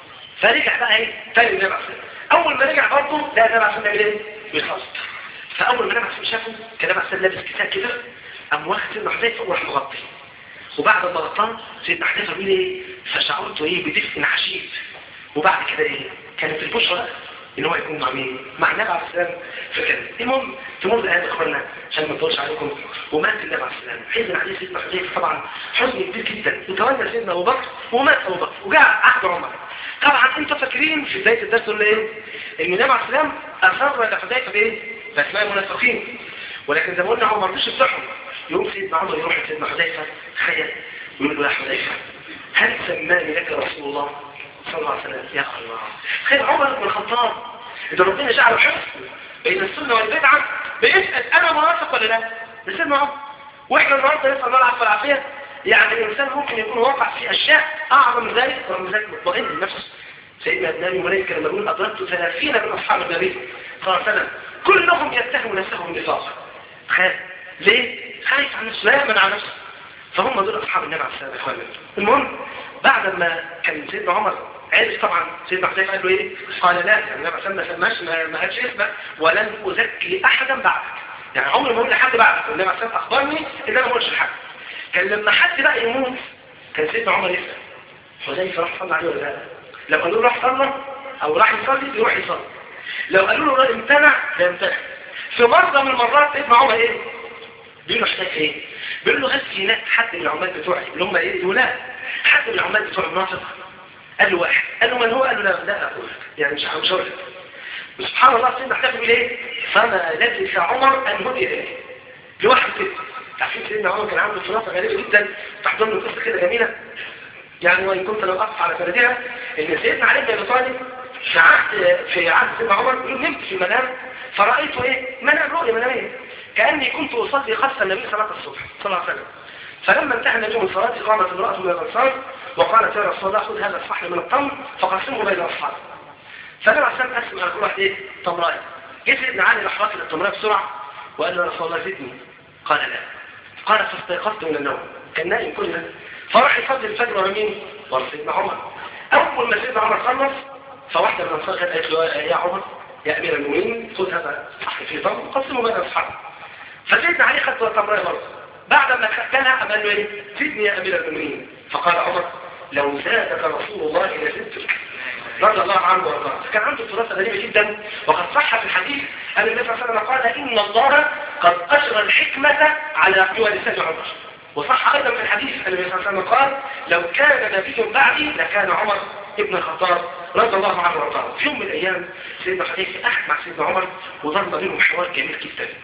فرجع بقى ايه؟ تاني النبي عليه الصلاه اول ما رجع برضه ده النبي عليه الصلاه ايه؟ بيخلص فاول ما النبي عليه الصلاه شافه كان النبي عليه لابس كتاب كده قام واخد سيدنا حذيفه وراح مغطي وبعد ما غطاه سيدنا حذيفه بيقول ايه؟ فشعرت ايه بدفء عشيب وبعد كده ايه؟ كانت البشرى ان هو يكون مع مين مع النبي عليه السلام فكان المهم تمر الايام اخوانا عشان ما نطولش عليكم ومات النبي عليه السلام حزن عليه سيدنا حذيفه طبعا حزن كبير جدا وتولى سيدنا ابو بكر ومات ابو بكر وجاء عهد عمر طبعا انتوا فاكرين في بدايه الدرس اللي ايه ان النبي عليه السلام اصر لحذيفه بايه باسماء المنافقين ولكن زي ما قلنا هو ما رضيش يفتحهم يقوم سيدنا عمر يروح لسيدنا حذيفه تخيل ويقول له يا حذيفه هل سماني لك رسول الله صلى الله عليه وسلم يا الله خير عمر بن الخطاب إذا ربنا جعله حفظ بين السنة والبدعة بيسأل أنا موافق ولا لا ده سيدنا عمر وإحنا النهاردة نسأل الله العفو والعافية يعني الإنسان ممكن يكون واقع في أشياء أعظم من ذلك ورغم ذلك مطمئن لنفسه سيدنا ابن مليك لما يقول أدركت ثلاثين من أصحاب النبي صلى الله عليه وسلم كلهم يتهم نفسه بالنفاق خايف ليه؟ خايف عن نفسه لا يأمن على نفسه فهم دول أصحاب النبي عليه الصلاة والسلام المهم بعد ما كان سيدنا عمر عرف طبعا سيدنا حسين قال له ايه قال لا يعني النبي عليه ما سماش ما قالش اسمك ولن ازكي احدا بعدك يعني عمري ما اقول لحد بعدك النبي عليه اخبرني ان انا ما اقولش لحد كان لما حد بقى يموت كان سيدنا عمر يسال حذيفه راح صلى عليه ولا لا لو قالوا له راح صلى او راح يصلي يروح يصلي لو قالوا له امتنع لا يمتنع في مره من المرات سيدنا عمر ايه بيقول له حذيفه ايه بيقول له هل في ناس حد من العمال بتوعي اللي هم ايه لا حد من العمال بتوع المنافق قال له واحد قال له من هو قال له لا لا أقول يعني مش مش هقول سبحان الله سيدنا احتفل إليه فما لبث عمر أن هدي إليه لوحده كده تعرفين سيدنا عمر كان عنده فراسة غريبة جدا تحضر له قصة كده جميلة يعني وإن كنت لو أقف على فردها إن سيدنا علي بن أبي طالب في عهد في عهد سيدنا عمر يقول نمت في المنام فرأيت إيه منام رؤية منامية كأني كنت أصلي خلف النبي صلاة الصبح صلى الله عليه وسلم فلما انتهى النبي من صلاته قامت امرأة من الأنصار وقالت يا رسول الله خذ هذا الصحن من التمر فقسمه بين أصحابه فالنبي عليه السلام قسم على كل واحد ايه تمرايه جه سيدنا علي راح واكل التمرايه بسرعه وقال له يا رسول الله زدني قال لا قال فاستيقظت من النوم كان نايم كلنا فراح يصلي الفجر ورا مين؟ ورا سيدنا عمر اول ما سيدنا عمر خلص فواحده من الانصار قالت له يا عمر يا امير المؤمنين خذ هذا الصحن في تمر وقسمه بين اصحابه فسيدنا علي خد التمرايه برضه بعد ما كلها قال له ايه زدني يا امير المؤمنين فقال عمر لو زادك رسول الله لزدتك رضي الله عنه وارضاه كان عنده فرصة غريبة جدا وقد صح في الحديث أن النبي صلى الله عليه وسلم قال إن الله قد أجرى الحكمة على قوى لسان عمر وصح أيضا في الحديث أن النبي صلى الله عليه وسلم قال لو كان نبي بعدي لكان عمر ابن الخطاب رضي الله عنه وارضاه في يوم من الأيام سيدنا حديث أحد مع سيدنا عمر وضرب بينهم حوار جميل جدا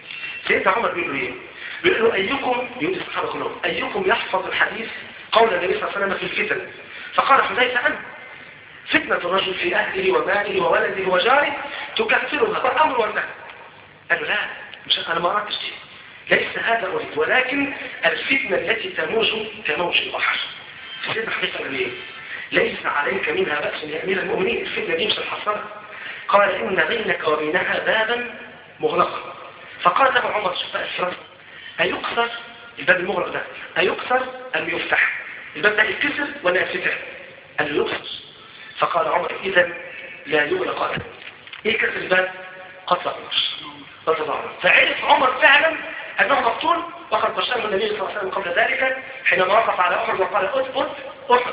سيدنا عمر بيقول له ايه بيقول له ايكم يقول الصحابه كلهم ايكم يحفظ الحديث قول النبي صلى الله عليه وسلم في الفتن فقال حذيفه انا فتنة الرجل في أهله وماله وولده وجاره تكفرها والأمر والنهي قال له لا مش أنا ما أردتش دي ليس هذا أريد ولكن الفتنة التي تموج كموج البحر سيدنا حديث قال ايه ليس عليك منها بأس يا أمير المؤمنين الفتنة دي مش الحصانة قال إن بينك وبينها بابا مغلقا فقال له عمر شوف بقى الفرصة أيكسر الباب المغلق ده أيكسر أم يفتح الباب ده يتكسر ولا يفتح قال له يكسر فقال عمر إذا لا يغلق أبدا إيه كسر الباب قطع عمر قطع عمر فعرف عمر فعلا أنه مقتول وقد بشره النبي صلى الله عليه وسلم قبل ذلك حينما وقف على أحد وقال أثبت أحد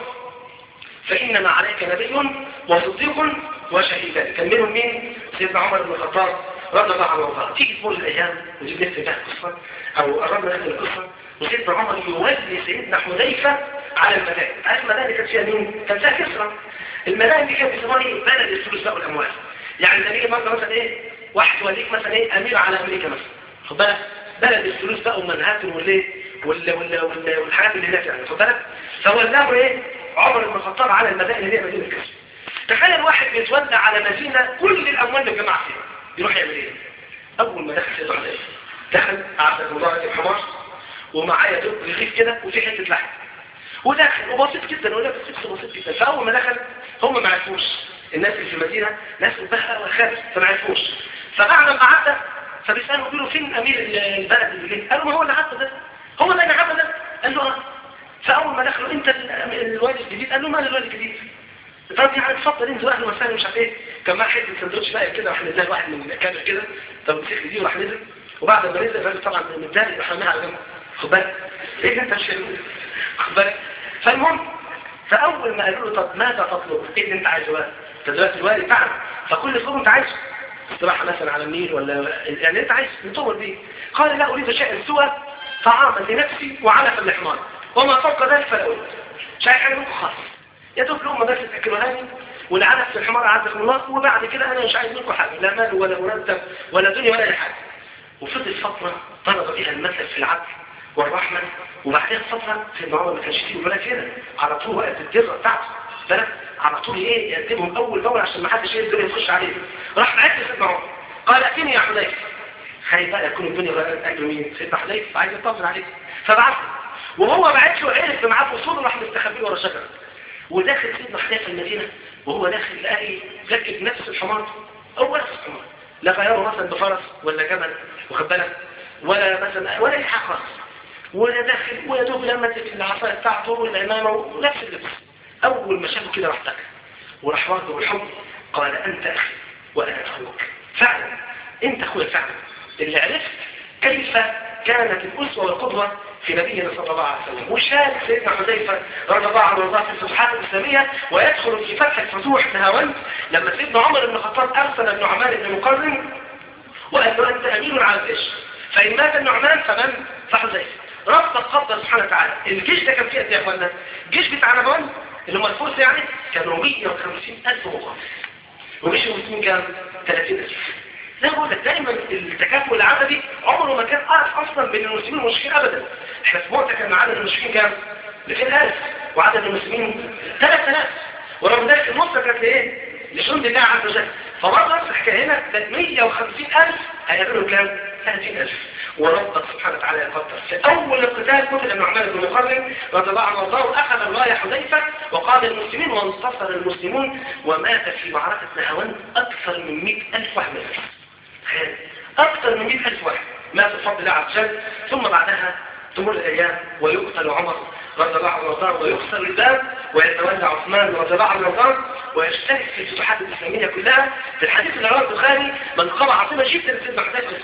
فإنما عليك نبي وصديق وشهيدان كان منهم مين؟ سيدنا عمر بن الخطاب رضي الله عنه وارضاه تيجي تمر الأيام ودي بنفس بقى القصة أو قربنا نفس القصة وسيدنا عمر يولي سيدنا حذيفة على المدائن عارف المدائن اللي كانت فيها مين؟ كان فيها كسرى المدائن دي كانت بيسموها ايه؟ بلد الفلوس بقى والأموال يعني زي مثلا مثلا ايه؟ واحد يوليك مثلا ايه؟ أمير على أمريكا مثلا خد بالك بلد الفلوس بقى ومنهاتن والايه وال وال وال والحاجات اللي هناك يعني خد بالك فولاه ايه عمر بن الخطاب على المدائن اللي هي مدينه كسر تخيل واحد بيتولى على مدينه كل الاموال اللي جمع فيها يروح يعمل ايه اول ما دخل سيدنا حذيفه دخل قعد مضاعف الحمار ومعايا رغيف كده وفي حته لحم ودخل وبسيط جدا ولا بس بسيط جدا فاول ما دخل هم ما عرفوش الناس اللي في المدينه ناس بقى وخارج فما عرفوش فبعد ما عدى فبيسألوا بيقولوا فين أمير البلد اللي جه قالوا ما هو اللي عدى ده هو اللي أنا عدى ده قال له اه فأول ما دخلوا أنت الوالد الجديد قال له ما أنا الوالد الجديد طب يعني اتفضل انزل اهلا وسهلا مش عارف ايه كان معاه حته سندوتش بقى كده راح نزل واحد من كامل كده طب الشيخ دي وراح نزل وبعد ما نزل الراجل طبعا متضايق راح رماها على جنب خد بالك ايه انت مش خد بالك فالمهم فاول ما قالوا له طب ماذا تطلب ايه اللي انت عايزه بقى انت دلوقتي الوالد تعب فكل طلب انت عايزه استراحة مثلا على النيل ولا يعني انت عايز نطور بيه قال لا اريد شيئا سوى طعاما لنفسي وعلفا لحمار وما فوق ذلك فلا اريد شيء حاجه منكم خالص يا دوب لهم بس تاكلوها لي والعلف في الحمار عزكم الله وبعد كده انا مش عايز منكم حاجه لا مال ولا مرتب ولا دنيا ولا اي حاجه وفضل فتره طلب بها المثل في العدل والرحمه وبعدها فتره سيدنا عمر ما كانش فيه ولا كده على طول وقت الدره بتاعته بالك على طول ايه يقدمهم اول باول عشان ما حدش يقدر يخش عليه راح بعت سيدنا عمر قال اتني يا حذيفه خايف بقى يكون الدنيا بقى اجل مين سيدنا حذيفه عايز يطمن عليه فبعت وهو بعت له عرف معاه وصوله راح مستخبيه ورا شجره وداخل سيدنا حذيفه المدينه وهو داخل لقى ركب نفس الحمار او نفس الحمار لا غيره مثلا بفرس ولا جمل واخد بالك ولا مثلا ولا اي حاجه خالص ولا داخل ويا دوب لمت العصايه بتاعته والعمامه ونفس اللبس أول ما شافه كده راح بكى وراح واخده بالحب قال أنت أخي وأنا أخوك فعلا أنت أخويا فعلا اللي عرفت كيف كانت الأسوة والقدوة في نبينا صلى الله عليه وسلم وشارك سيدنا حذيفة رضي الله عنه وارضاه في الفتوحات الإسلامية ويدخل في فتح الفتوح نهاوند لما سيدنا عمر بن الخطاب أرسل النعمان بن مقرن وقال له أنت أمين على الجيش فإن مات النعمان فمن فحذيفة ربط قبضة سبحانه وتعالى الجيش ده كان فيه قد ايه يا اخوانا الجيش بتاع نهاوند اللي هم الفرس يعني كانوا 150 ألف مقاتل ومشي المسلمين كام 30 ألف لا بقول لك دايما التكافؤ العددي عمره ما كان أعرف أصلا بين المسلمين والمشركين أبدا احنا في موتى كان عدد المشركين كام 200000 وعدد المسلمين 3000 ورغم ذلك النصرة كانت لإيه؟ لجند الله عز وجل فبرضه نفس الحكايه هنا كانت 150000 هيقابلوا كام؟ 30000 وربك سبحانه وتعالى يقدر في أول القتال قتل النعمان بن مقرن رضي الله عنه وارضاه أخذ الراية حذيفة وقاد المسلمين وانتصر المسلمون ومات في معركة نهاوند أكثر من 100000 واحد من أكثر من 100000 واحد مات بفضل الله عز وجل ثم بعدها تمر الأيام ويقتل عمر رضي الله عنه وارضاه ويكسر الباب ويتولى عثمان رضي الله عنه وارضاه ويشترك في الفتوحات الإسلامية كلها في الحديث اللي رواه البخاري من قام عظيمة جدا لسيدنا حذيفة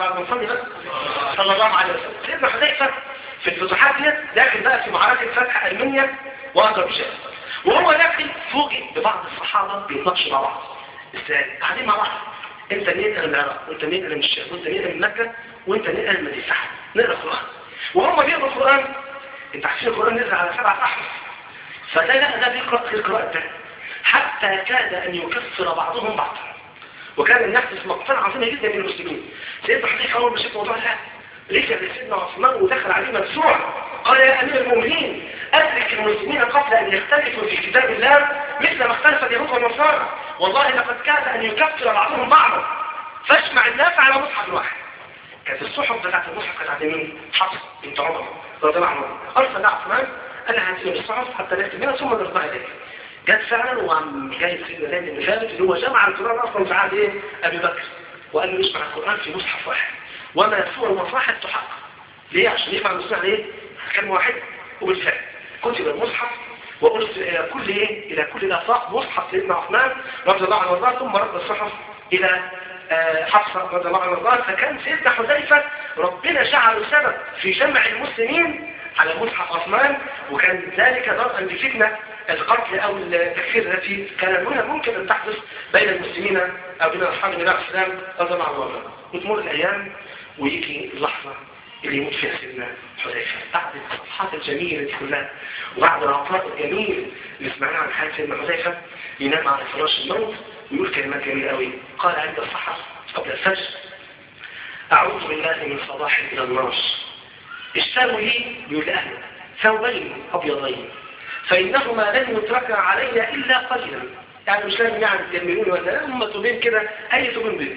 صلى الله عليه وسلم سيدنا حذيفة في الفتوحات دي داخل بقى في معركة فتح ألمانيا وأذربيجان وهو داخل فوجئ ببعض الصحابة بيتناقشوا مع بعض ازاي؟ قاعدين مع بعض انت منين انا من العراق وانت منين انا من الشام وانت منين انا من مكة وانت منين انا من المدينة نقرا القرآن وهم بيقروا القرآن انت عارفين القرآن نزل على سبعة أحرف فده لا ده بيقرأ في القراءة ده حتى كاد أن يكفر بعضهم بعضا وكان يحدث مقتل عظيمة جدا من المسلمين سيدنا حديث أول ما شاف موضوع لا رجع لسيدنا عثمان ودخل عليه مدفوع قال يا امير المؤمنين ادرك المسلمين قبل ان يختلفوا في كتاب الله مثل ما اختلف اليهود والنصارى والله لقد كاد ان يكفر بعضهم بعضا فاجمع الناس على مصحف واحد كانت الصحف بتاعت المصحف كانت عند مين؟ حفص بنت عمر رضي الله عنه ارسل عثمان قال لها هاتي بالصحف حتى نكتب منها ثم نرضاها اليك جت فعلا وعم جاي سيدنا زيد بن ثابت اللي هو جمع القران اصلا في عهد ايه؟ ابي بكر وقال له يجمع القران في مصحف واحد وما يكفر المصاحف تحقق ليه عشان يفعل المصنع ليه كلمه واحده وبالفعل كتب المصحف وأرسل إلى كل إيه؟ إلى كل الآفاق مصحف سيدنا عثمان رضي الله عنه وارضاه ثم رد الصحف إلى حفصة رضي الله عنه وارضاه فكان سيدنا حذيفة ربنا جعله سبب في جمع المسلمين على مصحف عثمان وكان ذلك ضربا لفتنة القتل أو التكفير التي كان هنا ممكن أن تحدث بين المسلمين أو بين أصحاب النبي عليه السلام رضي الله عنه وارضاه وتمر الأيام ويجي اللحظة اللي يموت فيها سيدنا حذيفة بعد الصفحات الجميلة دي كلها وبعد العطاء الجميل اللي سمعناه عن حياة سيدنا حذيفة ينام على فراش الموت ويقول كلمات جميلة قوي قال عند الصحف قبل الفجر أعوذ بالله من صباح إلى النار اشتروا لي يقول لأهله ثوبين أبيضين فإنهما لن يتركا علي إلا قليلا يعني مش لازم يعني تجملوني ولا هم ثوبين كده أي ثوبين بيض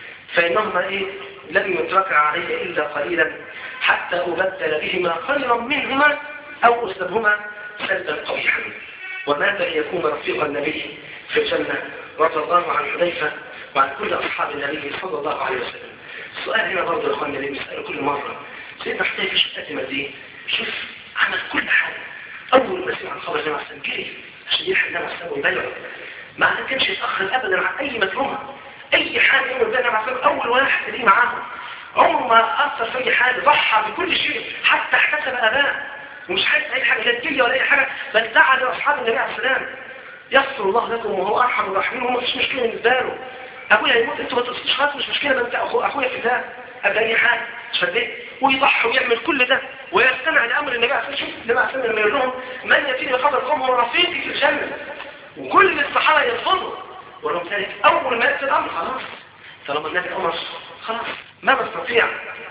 فإنهما إيه لن يتركا علي إلا قليلا حتى أبدل بهما خيرا منهما أو أسلبهما سلبا قبيحا ومات ليكون رفيق النبي في الجنة رضي الله عن حذيفة وعن كل أصحاب النبي صلى الله عليه وسلم السؤال هنا برضه يا أخواننا اللي بنسأله كل مرة سيدنا حذيفة شوف قدم قد إيه شوف عمل كل حاجة أول ما سمع الخبر ده مثلا جري عشان يلحق النبي عليه السلام ويبلغ ما كانش يتأخر أبدا عن أي مكرمة أي حاجة يوم النبي عليه السلام أول واحد ليه معاهم عمره ما أثر في أي حاجة ضحى بكل شيء حتى احتسب أباه ومش حاسس أي حاجة لا تجلي ولا أي حاجة بل دعا لأصحاب النبي عليه السلام يغفر الله لكم وهو أرحم الراحمين وما فيش مشكلة بالنسبة له أبويا يموت أنتوا ما تقصدوش خلاص مش مشكلة ما أنت أخو أخويا في ده أبدا أي حاجة مش فاهم ويضحي ويعمل كل ده ويستمع لأمر النبي عليه الصلاة والسلام النبي عليه الصلاة والسلام لما يقول لهم من يأتيني بخبر قوم هو رفيقي في الجنة وكل الصحابة يرفضوا ولهم ذلك أول ما يأتي الأمر خلاص طالما النبي أمر خلاص ما بستطيع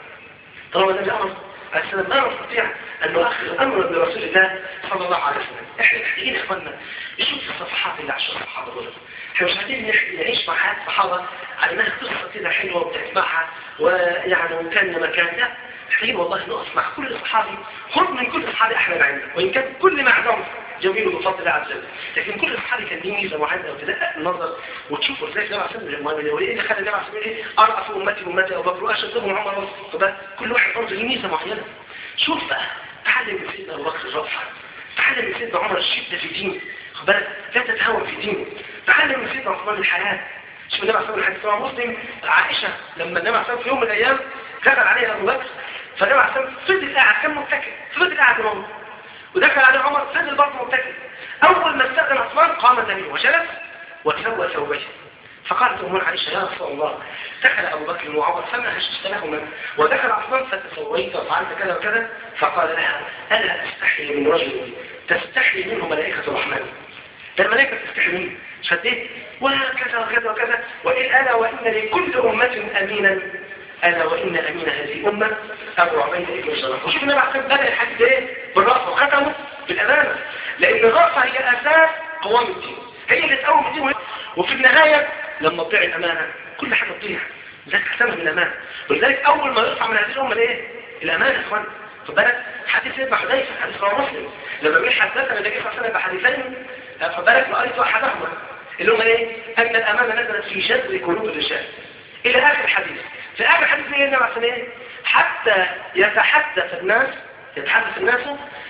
طالما النبي أمر السلام ما نستطيع أن نؤخر أمر برسول الله صلى الله عليه وسلم إحنا محتاجين يا إخواننا نشوف الصفحات اللي عاشوا الصحابة دول إحنا مش عايزين نعيش مع حياة الصحابة على إنها قصة كده حلوة وبتسمعها ويعني وكان مكان لا محتاجين والله نقف مع كل صحابي خذ من كل صحابي أحلى عندك وإن كان كل ما عندهم جميل وبفضل الله عز وجل لكن كل صحابي كان ليه ميزة معينة وتدقق النظر وتشوفوا ازاي النبي عليه الصلاه والسلام وايه اللي خلى النبي عليه الصلاه والسلام ارأف امتي امتي ابو بكر واشدهم عمر فده كل واحد برضه ليه ميزة معينة شوف بقى تعلم من سيدنا ابو بكر الرفع تعلم من سيدنا عمر الشدة في دينه خد بالك لا تتهاون في دينه تعلم من سيدنا عثمان الحياة شوف النبي عليه الصلاه والسلام الحديث مسلم عائشة لما النبي عليه الصلاه في يوم من الايام دخل عليها ابو بكر فالنبي عليه الصلاه والسلام فضل قاعد كان متكئ فضل قاعد معه ودخل عليه عمر فضل برضه متكئ أول ما استأذن عثمان قام النبي وجلس وسوى ثوبيه فقالت أمون عائشة يا رسول الله دخل أبو بكر وعمر فما هششت لهما ودخل عثمان فتسويت وفعلت كذا وكذا فقال لها ألا أستحي من رجل تستحي منه ملائكة الرحمن ده الملائكة تستحي منه شديت وكذا وكذا وكذا وإن ألا وإن لكل أمة أمينا ألا وإن أمين هذه الأمة أبو عبيدة ابن الجراح وشوف النبي عليه بدأ الحديث إيه بالرأس وختمه بالأمانة لأن الرأس هي أساس قوام الدين هي اللي تقوم الدين وفي النهاية لما تضيع الأمانة كل حاجة تضيع لذلك حسنها من الأمانة ولذلك أول ما يرفع من هذه الأمة إيه الأمانة يا إخوان خد بالك حديث سيدنا حذيفة حديث رواه مسلم لما بيقول حدثنا النبي صلى الله عليه وسلم بحديثين خد بالك وقريت أحدهما اللي هما إيه أن الأمانة نزلت في جذر قلوب الرجال إلى آخر الحديث في آخر الحديث إيه النبي عليه الصلاة حتى يتحدث الناس يتحدث الناس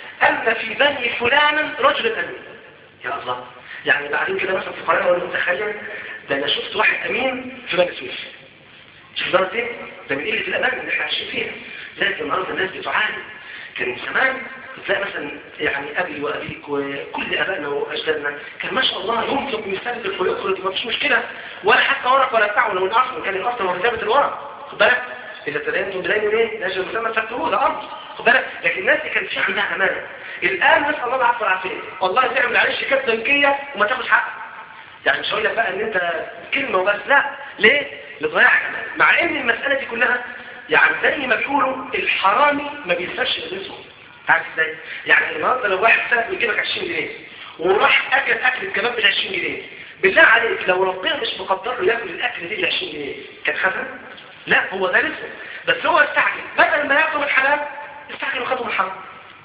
أن في بني فلان رجل أمين يا الله يعني بعدين كده مثلا في القرآن أقول متخيل ده أنا شفت واحد أمين في بني سويف شوف درجة إيه؟ ده من قلة الأمان اللي احنا عايشين فيها لكن النهارده الناس بتعاني كان زمان تلاقي مثلا يعني أبي وأبيك وكل أبائنا وأجدادنا كان ما شاء الله ينفق ويستنفق ويخرج ما فيش مشكلة ولا حتى ورق ولا بتاع ولا من أصل كان الأصل هو كتابة الورق خد بالك إذا تدينتم بدين ايه؟ نجم مسمى فاكتبوه ده أمر خد بالك لكن الناس دي كان في عندها أمانة الآن نسأل الله العفو والعافية والله تعمل عليه شيكات بنكية وما تاخدش حقك يعني مش هقول لك بقى ان انت كلمة وبس لا ليه؟ لضياع مع ان المسألة دي كلها يعني زي ما بيقولوا الحرامي ما بينساش رزقه عارف ازاي يعني النهارده لو واحد سرق يجيبك 20 جنيه وراح اكل اكل الكباب ب 20 جنيه بالله عليك لو ربنا مش مقدر له ياكل الاكل دي ب 20 جنيه كان خدها لا هو ده رزقه بس هو استعجل بدل ما ياخده من الحلال استعجل وخده من الحرام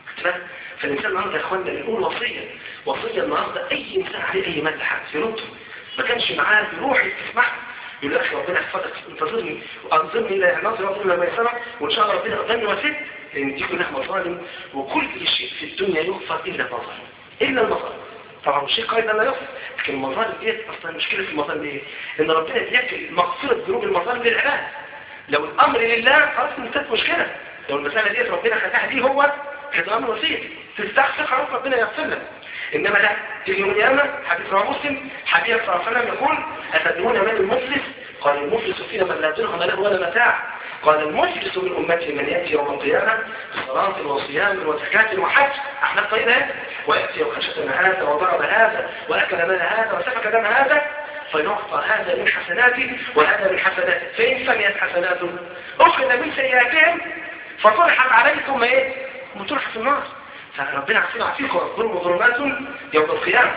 فالإنسان النهارده يا إخواننا بيقول وصية وصية النهارده أي إنسان عليه أي مال لحد يرده ما كانش معاه يروح يسمع يقول لك ربنا يحفظك انتظرني وانظرني الى ناظر ربنا لما يسمع وان شاء الله ربنا يقدرني واسد لان دي كلها مظالم وكل شيء في الدنيا يغفر الا المظالم الا المظالم طبعا الشيء قائد لا يغفر لكن المظالم ديت اصلا المشكله في المظالم دي ان ربنا بيكفي مغفره ذنوب المظالم للعباد لو الامر لله خلاص انتهت مشكله لو المساله ديت ربنا فتحها دي هو كده امر وسيط تستغفر خلاص ربنا يغفر لك انما لا في يوم القيامه حديث رواه مسلم حبيب صلى الله عليه وسلم يقول اتدرون من المفلس قال المفلس فينا من لا درهم له ولا متاع قال المفلس من امتي من ياتي يوم القيامه بصلاه وصيام وزكاه وحج احنا طيبه وياتي وخشتم هذا وضرب هذا واكل مال هذا وسفك دم هذا فيعطى هذا من حسناته وهذا من حسناته فإن فنيت حسناته أخذ من سيئاتهم فطرحت عليه ثم إيه؟ مطرح في النار فربنا عفينا عفيكم الظلم ظلمات يوم القيامة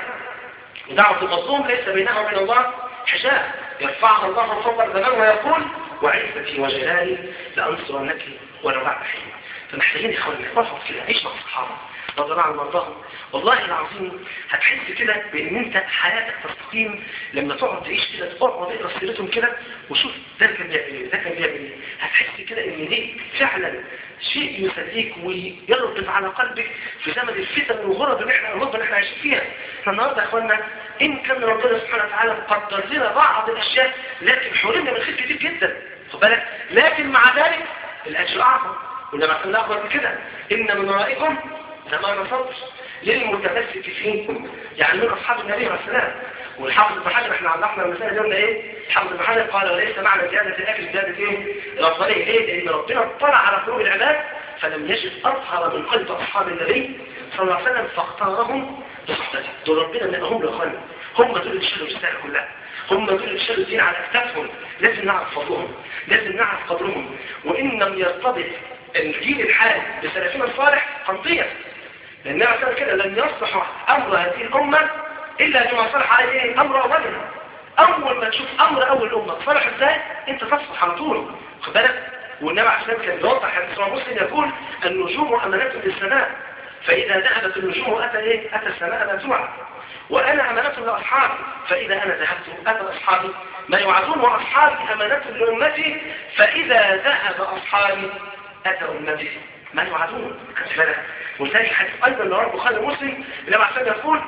ودعوة المظلوم ليس بينها وبين الله حجاب يرفعها الله فوق الزمان ويقول وعزتي وجلالي لأنصرنك ولو بعد حين فمحتاجين يا اخواننا نحفظ كده عيش مع الصحابه رضي الله عنهم وارضاهم والله العظيم هتحس كده بان انت حياتك تستقيم لما تقعد تعيش كده تقعد تقرا سيرتهم كده وشوف ده كان بيعمل ايه ده كان بيعمل ايه هتحس كده ان دي فعلا شيء يسليك ويربط على قلبك في زمن الفتن والغرب اللي احنا الغربه اللي احنا عايشين فيها احنا النهارده يا اخوانا ان كان ربنا سبحانه وتعالى قدر لنا بعض الاشياء لكن حرمنا من خير كتير جدا خد بالك لكن مع ذلك الاجر اعظم والنبي عليه الصلاه والسلام كده ان من ورائكم زمان صبر للمتمسك فيكم يعني من اصحاب النبي عليه السلام والحافظ ابن حجر احنا عرفنا المسائل دي قلنا ايه الحافظ ابن حجر قال وليس معنى زياده الاكل زياده ايه الافضليه ليه لان ربنا اطلع على قلوب العباد فلم يجد اطهر من قلب اصحاب النبي صلى الله عليه وسلم فاختارهم بصحبته دول ربنا نقهم لاخواننا هم دول اللي شالوا الرساله كلها هم دول اللي شالوا الدين على اكتافهم لازم نعرف فضلهم لازم نعرف قدرهم وان لم يرتبط الجيل الحالي بسلفنا الصالح هنطير لأن عشان كده لن يصلح أمر هذه الأمة إلا بما صلح عليه أمر أولها أول ما تشوف أمر أول الأمة صلح إزاي أنت تصلح على طول خد بالك والنبي عشان كان بيوضح حديث مسلم يقول النجوم أمانات للسماء فإذا ذهبت النجوم أتى إيه؟ أتى السماء مدفوعة وأنا أمانة لأصحابي فإذا أنا ذهبت أتى أصحابي ما يوعدون وأصحابي أمانة لأمتي فإذا ذهب أصحابي أتى أمتي ما يوعدون خد بالك ولذلك حديث أيضا اللي رواه البخاري ومسلم النبي عليه الصلاة يقول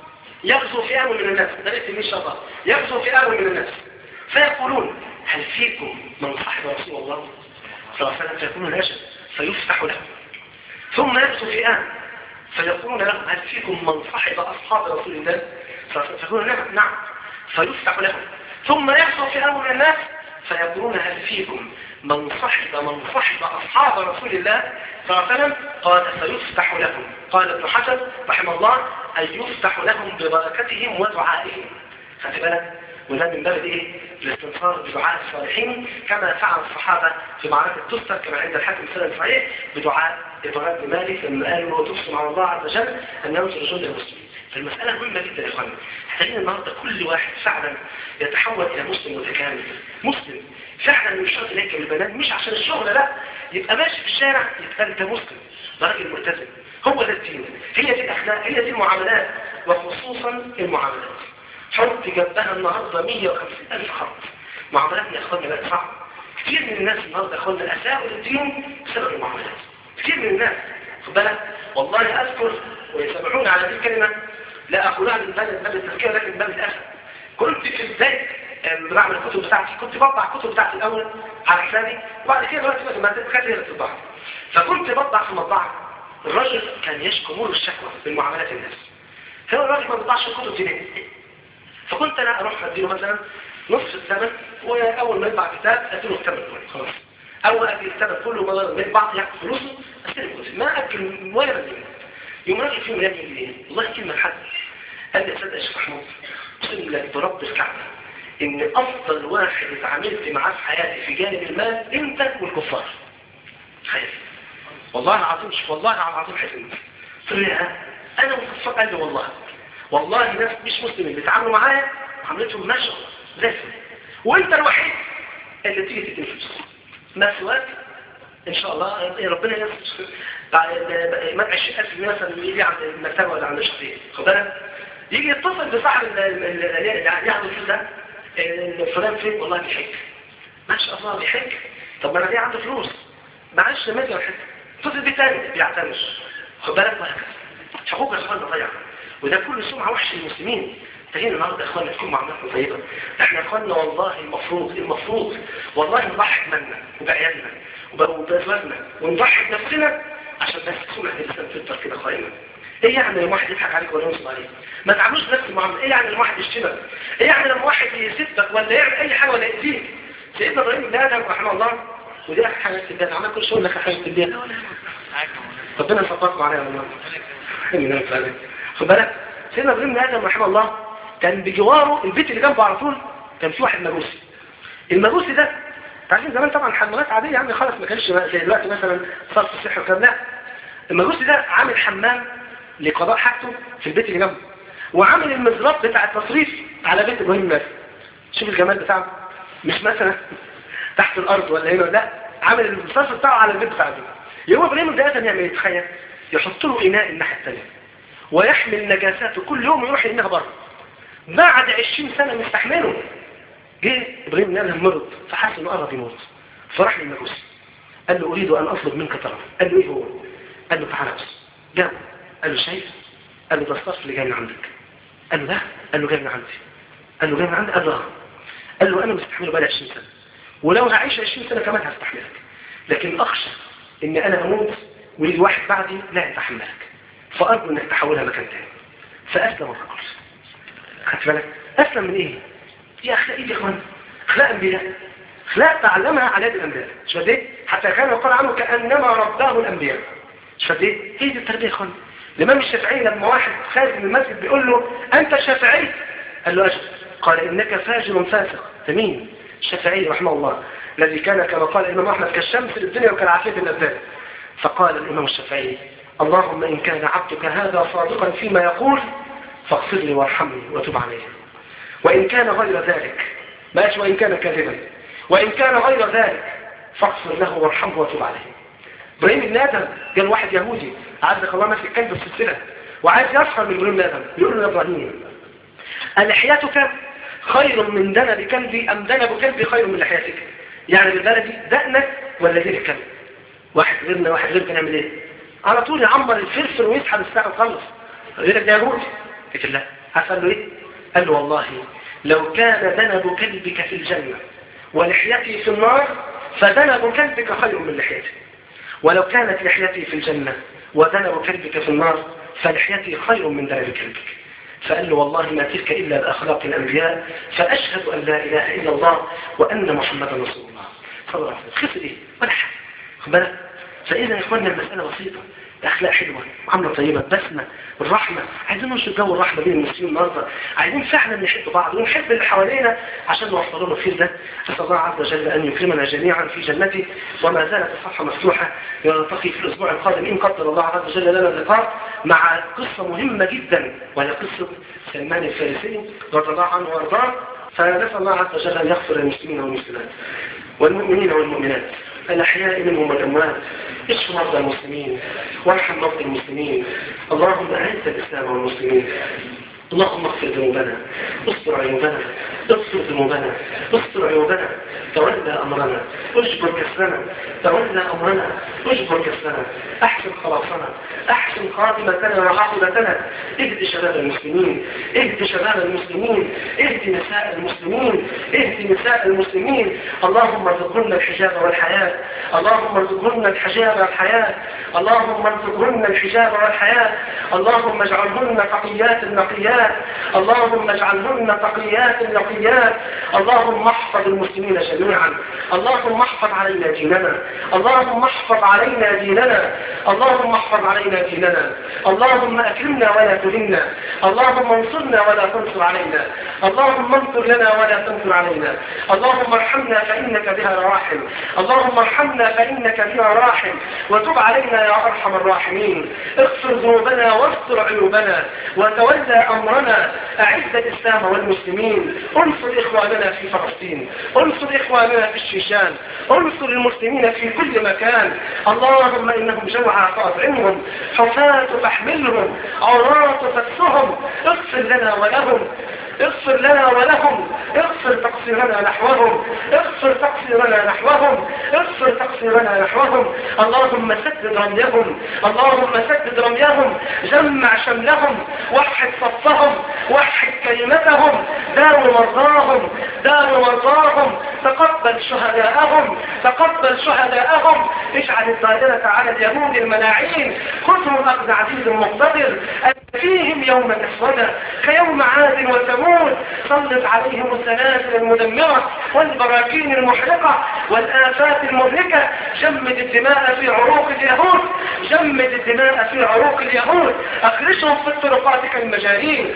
يغزو فئام من الناس ده ليس من شر يغزو فئام من الناس فيقولون هل فيكم من صاحب رسول الله صلى الله عليه وسلم فيقولون نجم فيفتح له ثم يغزو فئام فيقولون لهم هل فيكم من صاحب أصحاب رسول الله صلى الله عليه وسلم فيقولون نعم نعم فيفتح لهم ثم يغزو فئام من الناس فيقولون هل فيكم من صحب من صحب أصحاب رسول الله صلى الله عليه وسلم قال فيفتح لهم قال ابن حجر رحمه الله أن يفتح لهم ببركتهم ودعائهم خدت بالك وده من باب ايه الاستنصار بدعاء الصالحين كما فعل الصحابة في معركة تستر كما عند الحاكم سنة صحيح بدعاء إبراهيم بن مالك لما قالوا وتقسم على الله عز وجل أن ينصر جند المسلمين فالمسألة مهمة جدا يا إخواني محتاجين النهاردة كل واحد فعلا يتحول إلى مسلم متكامل مسلم فعلا مش شرط إليك البنات مش عشان الشغل لا يبقى ماشي في الشارع يبقى أنت مسلم ده راجل ملتزم هو ده الدين هي دي الأخلاق هي دي المعاملات وخصوصا المعاملات حط جنبها النهاردة 150 ألف خط معاملاتنا يا إخواننا بقت صعبة كتير من الناس النهاردة يا إخواننا أساءوا للدين بسبب المعاملات كتير من الناس خد بالك والله أذكر ويسامحون على هذه الكلمة لا أقولها من باب باب التذكير لكن باب الأسف كنت في البداية لما بعمل الكتب بتاعتي كنت بطبع الكتب بتاعتي الأول على حسابي وبعد كده دلوقتي مثلا ما تتخيل هي الطباعة فكنت بطبع في مطبعة الراجل كان يشكو مر الشكوى من معاملات الناس هو الراجل ما بيطبعش الكتب دي ليه؟ فكنت انا اروح اديله مثلا نصف الثمن واول ما يطبع كتاب اديله الثمن كله خلاص اول ما ادي الثمن كله ما يطبع ياخد فلوسه استلم الكتب ما اكل ولا بديله يوم راجل فيهم يجي ايه والله كلمه حد قال لي تصدق يا شيخ محمود اقسم بالله برب الكعبه ان افضل واحد اتعاملت معاه في حياتي في جانب المال انت والكفار حياتي والله العظيم والله العظيم حزنت قلت له يا انا والكفار قال لي والله والله ناس مش مسلمين بيتعاملوا معايا عملتهم ما شاء الله زي الفل وانت الوحيد اللي تيجي تديني فلوس ما سواك ان شاء الله إيه ربنا يستر مدعي الشيخ ألف مثلا يجي عند المكتبه ولا عند الشخصيه خد بالك يجي يتصل بصاحب اللي ياخد الفلوس ده إن فلان فين والله بيحج ما شاء الله بيحج طب ما انا ليه عنده فلوس معلش لما يجي يحج اتصل بيه تاني بيعتمش خد بالك وهكذا حقوق يا اخوانا ضيعه وده كل سمعه وحش للمسلمين تهين النهارده يا اخوانا تكون معاملاتنا طيبه احنا يا اخوانا والله المفروض المفروض والله نضحي بمالنا وبعيالنا وبأزواجنا ونضحي بنفسنا عشان بس سمعة الإنسان تفضل كده قائمة ايه يعني لما واحد يضحك عليك ولا ينصب عليك ما تعملوش نفس المعامله ايه يعني لما واحد يشتمك ايه يعني لما واحد يسبك ولا يعمل اي حاجه ولا يأذيك سيدنا ابراهيم بن ادم رحمه الله ودي اخر حاجه في الدنيا عمال كل شويه لك حاجه في الدنيا ربنا يصبركم عليها والله خد بالك سيدنا ابراهيم بن ادم رحمه الله كان بجواره البيت اللي جنبه على طول كان في واحد مجوسي المجوسي ده عارفين زمان طبعا حمامات عاديه يعني خلاص ما كانش زي دلوقتي مثلا صرف الصحي والكلام لا المجوسي ده عامل حمام لقضاء حاجته في البيت اللي جنبه وعامل المزراب بتاع التصريف على بيت ابراهيم مثلا شوف الجمال بتاعه مش مثلا تحت الارض ولا هنا لا عامل الصرف بتاعه على البيت بتاع البيت يوم ابراهيم ده ادم يعمل ايه تخيل يحط له اناء الناحيه الثانيه ويحمل نجاساته كل يوم يروح يرميها بره بعد 20 سنه مستحمله جه ابراهيم ادم مرض فحس انه قرب يموت فراح للمجوسي قال له اريد ان اطلب منك طلب قال له ايه هو قال له تعالى بس جاوب قال له شايف قال له ده الصرف اللي جاي من عندك قال له لا قال له جاي من عندي قال له جاي من عندي قال له اه قال له انا مستحمله بقالي 20 سنه ولو هعيش 20 سنه كمان هستحملك لكن اخشى ان انا اموت ويجي واحد بعدي لا يتحملك فارجو انك تحولها مكان تاني فاسلم الرجل خدت بالك اسلم من ايه دي اخلاق ايه يا اخوان اخلاق انبياء اخلاق تعلمها على يد الانبياء مش فاهم ايه حتى كان يقال عنه كانما رباه الانبياء مش فاهم ايه هي دي التربيه يا اخوان الامام الشافعي لما واحد خارج من المسجد بيقول له انت شافعي قال له اجل قال انك فاجر فاسق مين الشافعي رحمه الله الذي كان كما قال الامام احمد كالشمس للدنيا وكالعافيه للابدان فقال الامام الشافعي اللهم ان كان عبدك هذا صادقا فيما يقول فاغفر لي وارحمني وتب علي وان كان غير ذلك ماش وان كان كاذبا وان كان غير ذلك فاغفر له وارحمه وتب عليه ابراهيم بن ادم قال واحد يهودي عزك الله ماسك كلب السلسله وعايز يسخر من ابراهيم بن ادم يقول له يا ابراهيم لحيتك خير من دنب كلبي ام دنب كلبي خير من لحيتك يعني بالبلدي دقنك ولا دين الكلب واحد غيرنا واحد غير كان يعمل ايه على طول يعمر الفلفل ويسحب الساعه ويخلص غيرك ده يهودي قلت لا قال له ايه قال له والله لو كان دنب كلبك في الجنه ولحيتي في النار فدنب كلبك خير من لحيتي ولو كانت لحيتي في الجنة ودنب كلبك في النار فلحيتي خير من دنب كلبك فقال له والله ما تلك إلا بأخلاق الأنبياء فأشهد أن لا إله إلا الله وأن محمدا رسول الله صلى الله عليه وسلم خسر إيه ولا حاجة خد بالك فإذا يا إخواننا المسألة بسيطة أخلاق حلوة معاملة طيبة بسمة الرحمة عايزين ننشر جو الرحمة بين المسلمين النهارده عايزين فعلا نحب بعض ونحب اللي حوالينا عشان نوصل لهم الخير ده أسأل الله عز وجل أن يكرمنا جميعا في جنته وما زالت الصفحة مفتوحة نلتقي في الأسبوع القادم إن قدر الله عز وجل لنا اللقاء مع قصة مهمة جدا وهي قصة سلمان الفارسي رضي الله عنه وارضاه فنسأل الله عز وجل أن يغفر للمسلمين والمسلمات والمؤمنين والمؤمنات الأحياء منهم والأموات اشف مرضى المسلمين وارحم مرضى المسلمين اللهم أعز الإسلام والمسلمين اللهم اغفر ذنوبنا استر عيوبنا اغفر ذنوبنا استر عيوبنا تولى أمرنا اجبر كسرنا تولى أمرنا اجبر كسرنا أحسن خلاصنا أحسن خاتمتنا وعاقبتنا اهد شباب المسلمين اهد شباب المسلمين اهد نساء المسلمين اهد نساء المسلمين اللهم ارزقهن الحجاب والحياة اللهم ارزقهن الحجاب والحياة اللهم ارزقهن الحجاب والحياة اللهم اجعلهن تقيات نقيات صالحات اللهم اجعلهن تقيات نقيات اللهم احفظ المسلمين جميعا اللهم احفظ علينا ديننا اللهم احفظ علينا ديننا اللهم احفظ علينا ديننا اللهم اكرمنا ولا تهنا اللهم انصرنا ولا تنصر علينا اللهم انصر لنا ولا تنصر علينا اللهم ارحمنا فانك بها راحم اللهم ارحمنا فانك بها راحم وتب علينا يا ارحم الراحمين اغفر ذنوبنا واستر عيوبنا وتولى امرنا اعز الاسلام والمسلمين انصر اخواننا في فلسطين انصر اخواننا في الشيشان انصر المسلمين في كل مكان اللهم انهم جوعى فاطعمهم حفاة فاحملهم عراة فاكسهم اغفر لنا ولهم اغفر لنا ولهم اغفر تقصيرنا نحوهم اغفر تقصيرنا نحوهم اغفر تقصيرنا نحوهم اللهم سدد رميهم اللهم سدد رميهم جمع شملهم وحد صفهم وحد كلمتهم داو مرضاهم داو مرضاهم تقبل شهداءهم تقبل شهداءهم اجعل الدائرة على اليهود الملاعين خذهم أخذ عزيز مقتدر فيهم يوما أسودا كيوم عاد وثمود سلط عليهم السلاسل المدمرة والبراكين المحرقة والآفات المهلكة جمد الدماء في عروق اليهود جمد الدماء في عروق اليهود أخرجهم في الطرقات كالمجانين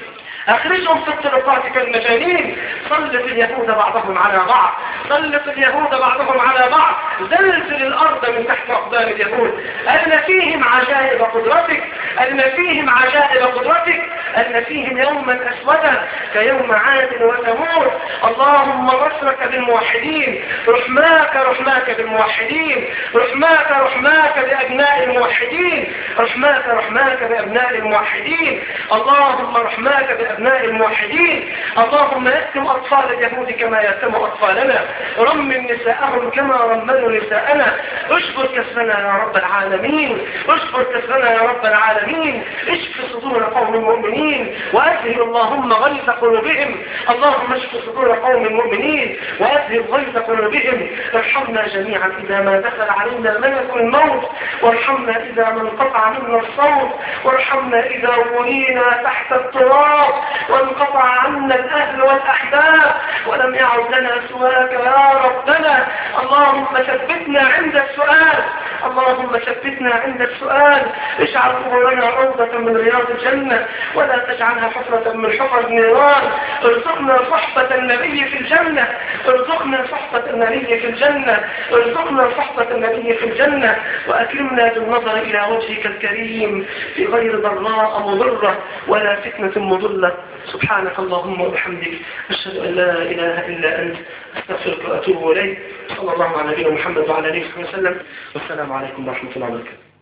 أخرجهم في الطرقات كالمجانين سلط اليهود بعضهم على بعض سلط اليهود بعضهم على بعض زلزل الأرض من تحت أقدام اليهود أن فيهم عجائب قدرتك أن فيهم عجائب قدرتك أن فيهم يوما أسودا كيوم عاد وثمود اللهم نصرك بالموحدين رحماك رحماك بالموحدين رحماك رحماك بأبناء الموحدين رحماك رحماك بأبناء الموحدين اللهم رحماك بأبناء الموحدين اللهم يتم أطفال اليهود كما يتم أطفالنا رمم نساءهم كما رمموا نساءنا اشكر كسرنا يا رب العالمين اشكر كسرنا يا رب العالمين اشف صدور قوم المؤمنين وأذهب اللهم غيظ قلوبهم اللهم اشف صدور قوم المؤمنين وأذهب غيظ قلوبهم ارحمنا جميعا إذا ما دخل علينا ملك الموت وارحمنا إذا ما انقطع منا الصوت وارحمنا إذا ولينا تحت التراب وانقطع عنا الأهل والأحباب ولم يعد لنا سواك يا ربنا اللهم ثبتنا عند السؤال اللهم ثبتنا عند السؤال اجعل قبورنا روضة من رياض الجنة ولا تجعلها حفرة من حفر النيران ارزقنا صحبة النبي في الجنة ارزقنا صحبة النبي في الجنة ارزقنا صحبة النبي في الجنة وأكرمنا بالنظر إلى وجهك الكريم في غير ضراء مضرة ولا فتنة مضلة سبحانك اللهم وبحمدك أشهد أن لا إله إلا أنت أستغفرك وأتوب إليك صلى الله على نبينا محمد وعلى آله وصحبه وسلم والسلام عليكم ورحمة الله وبركاته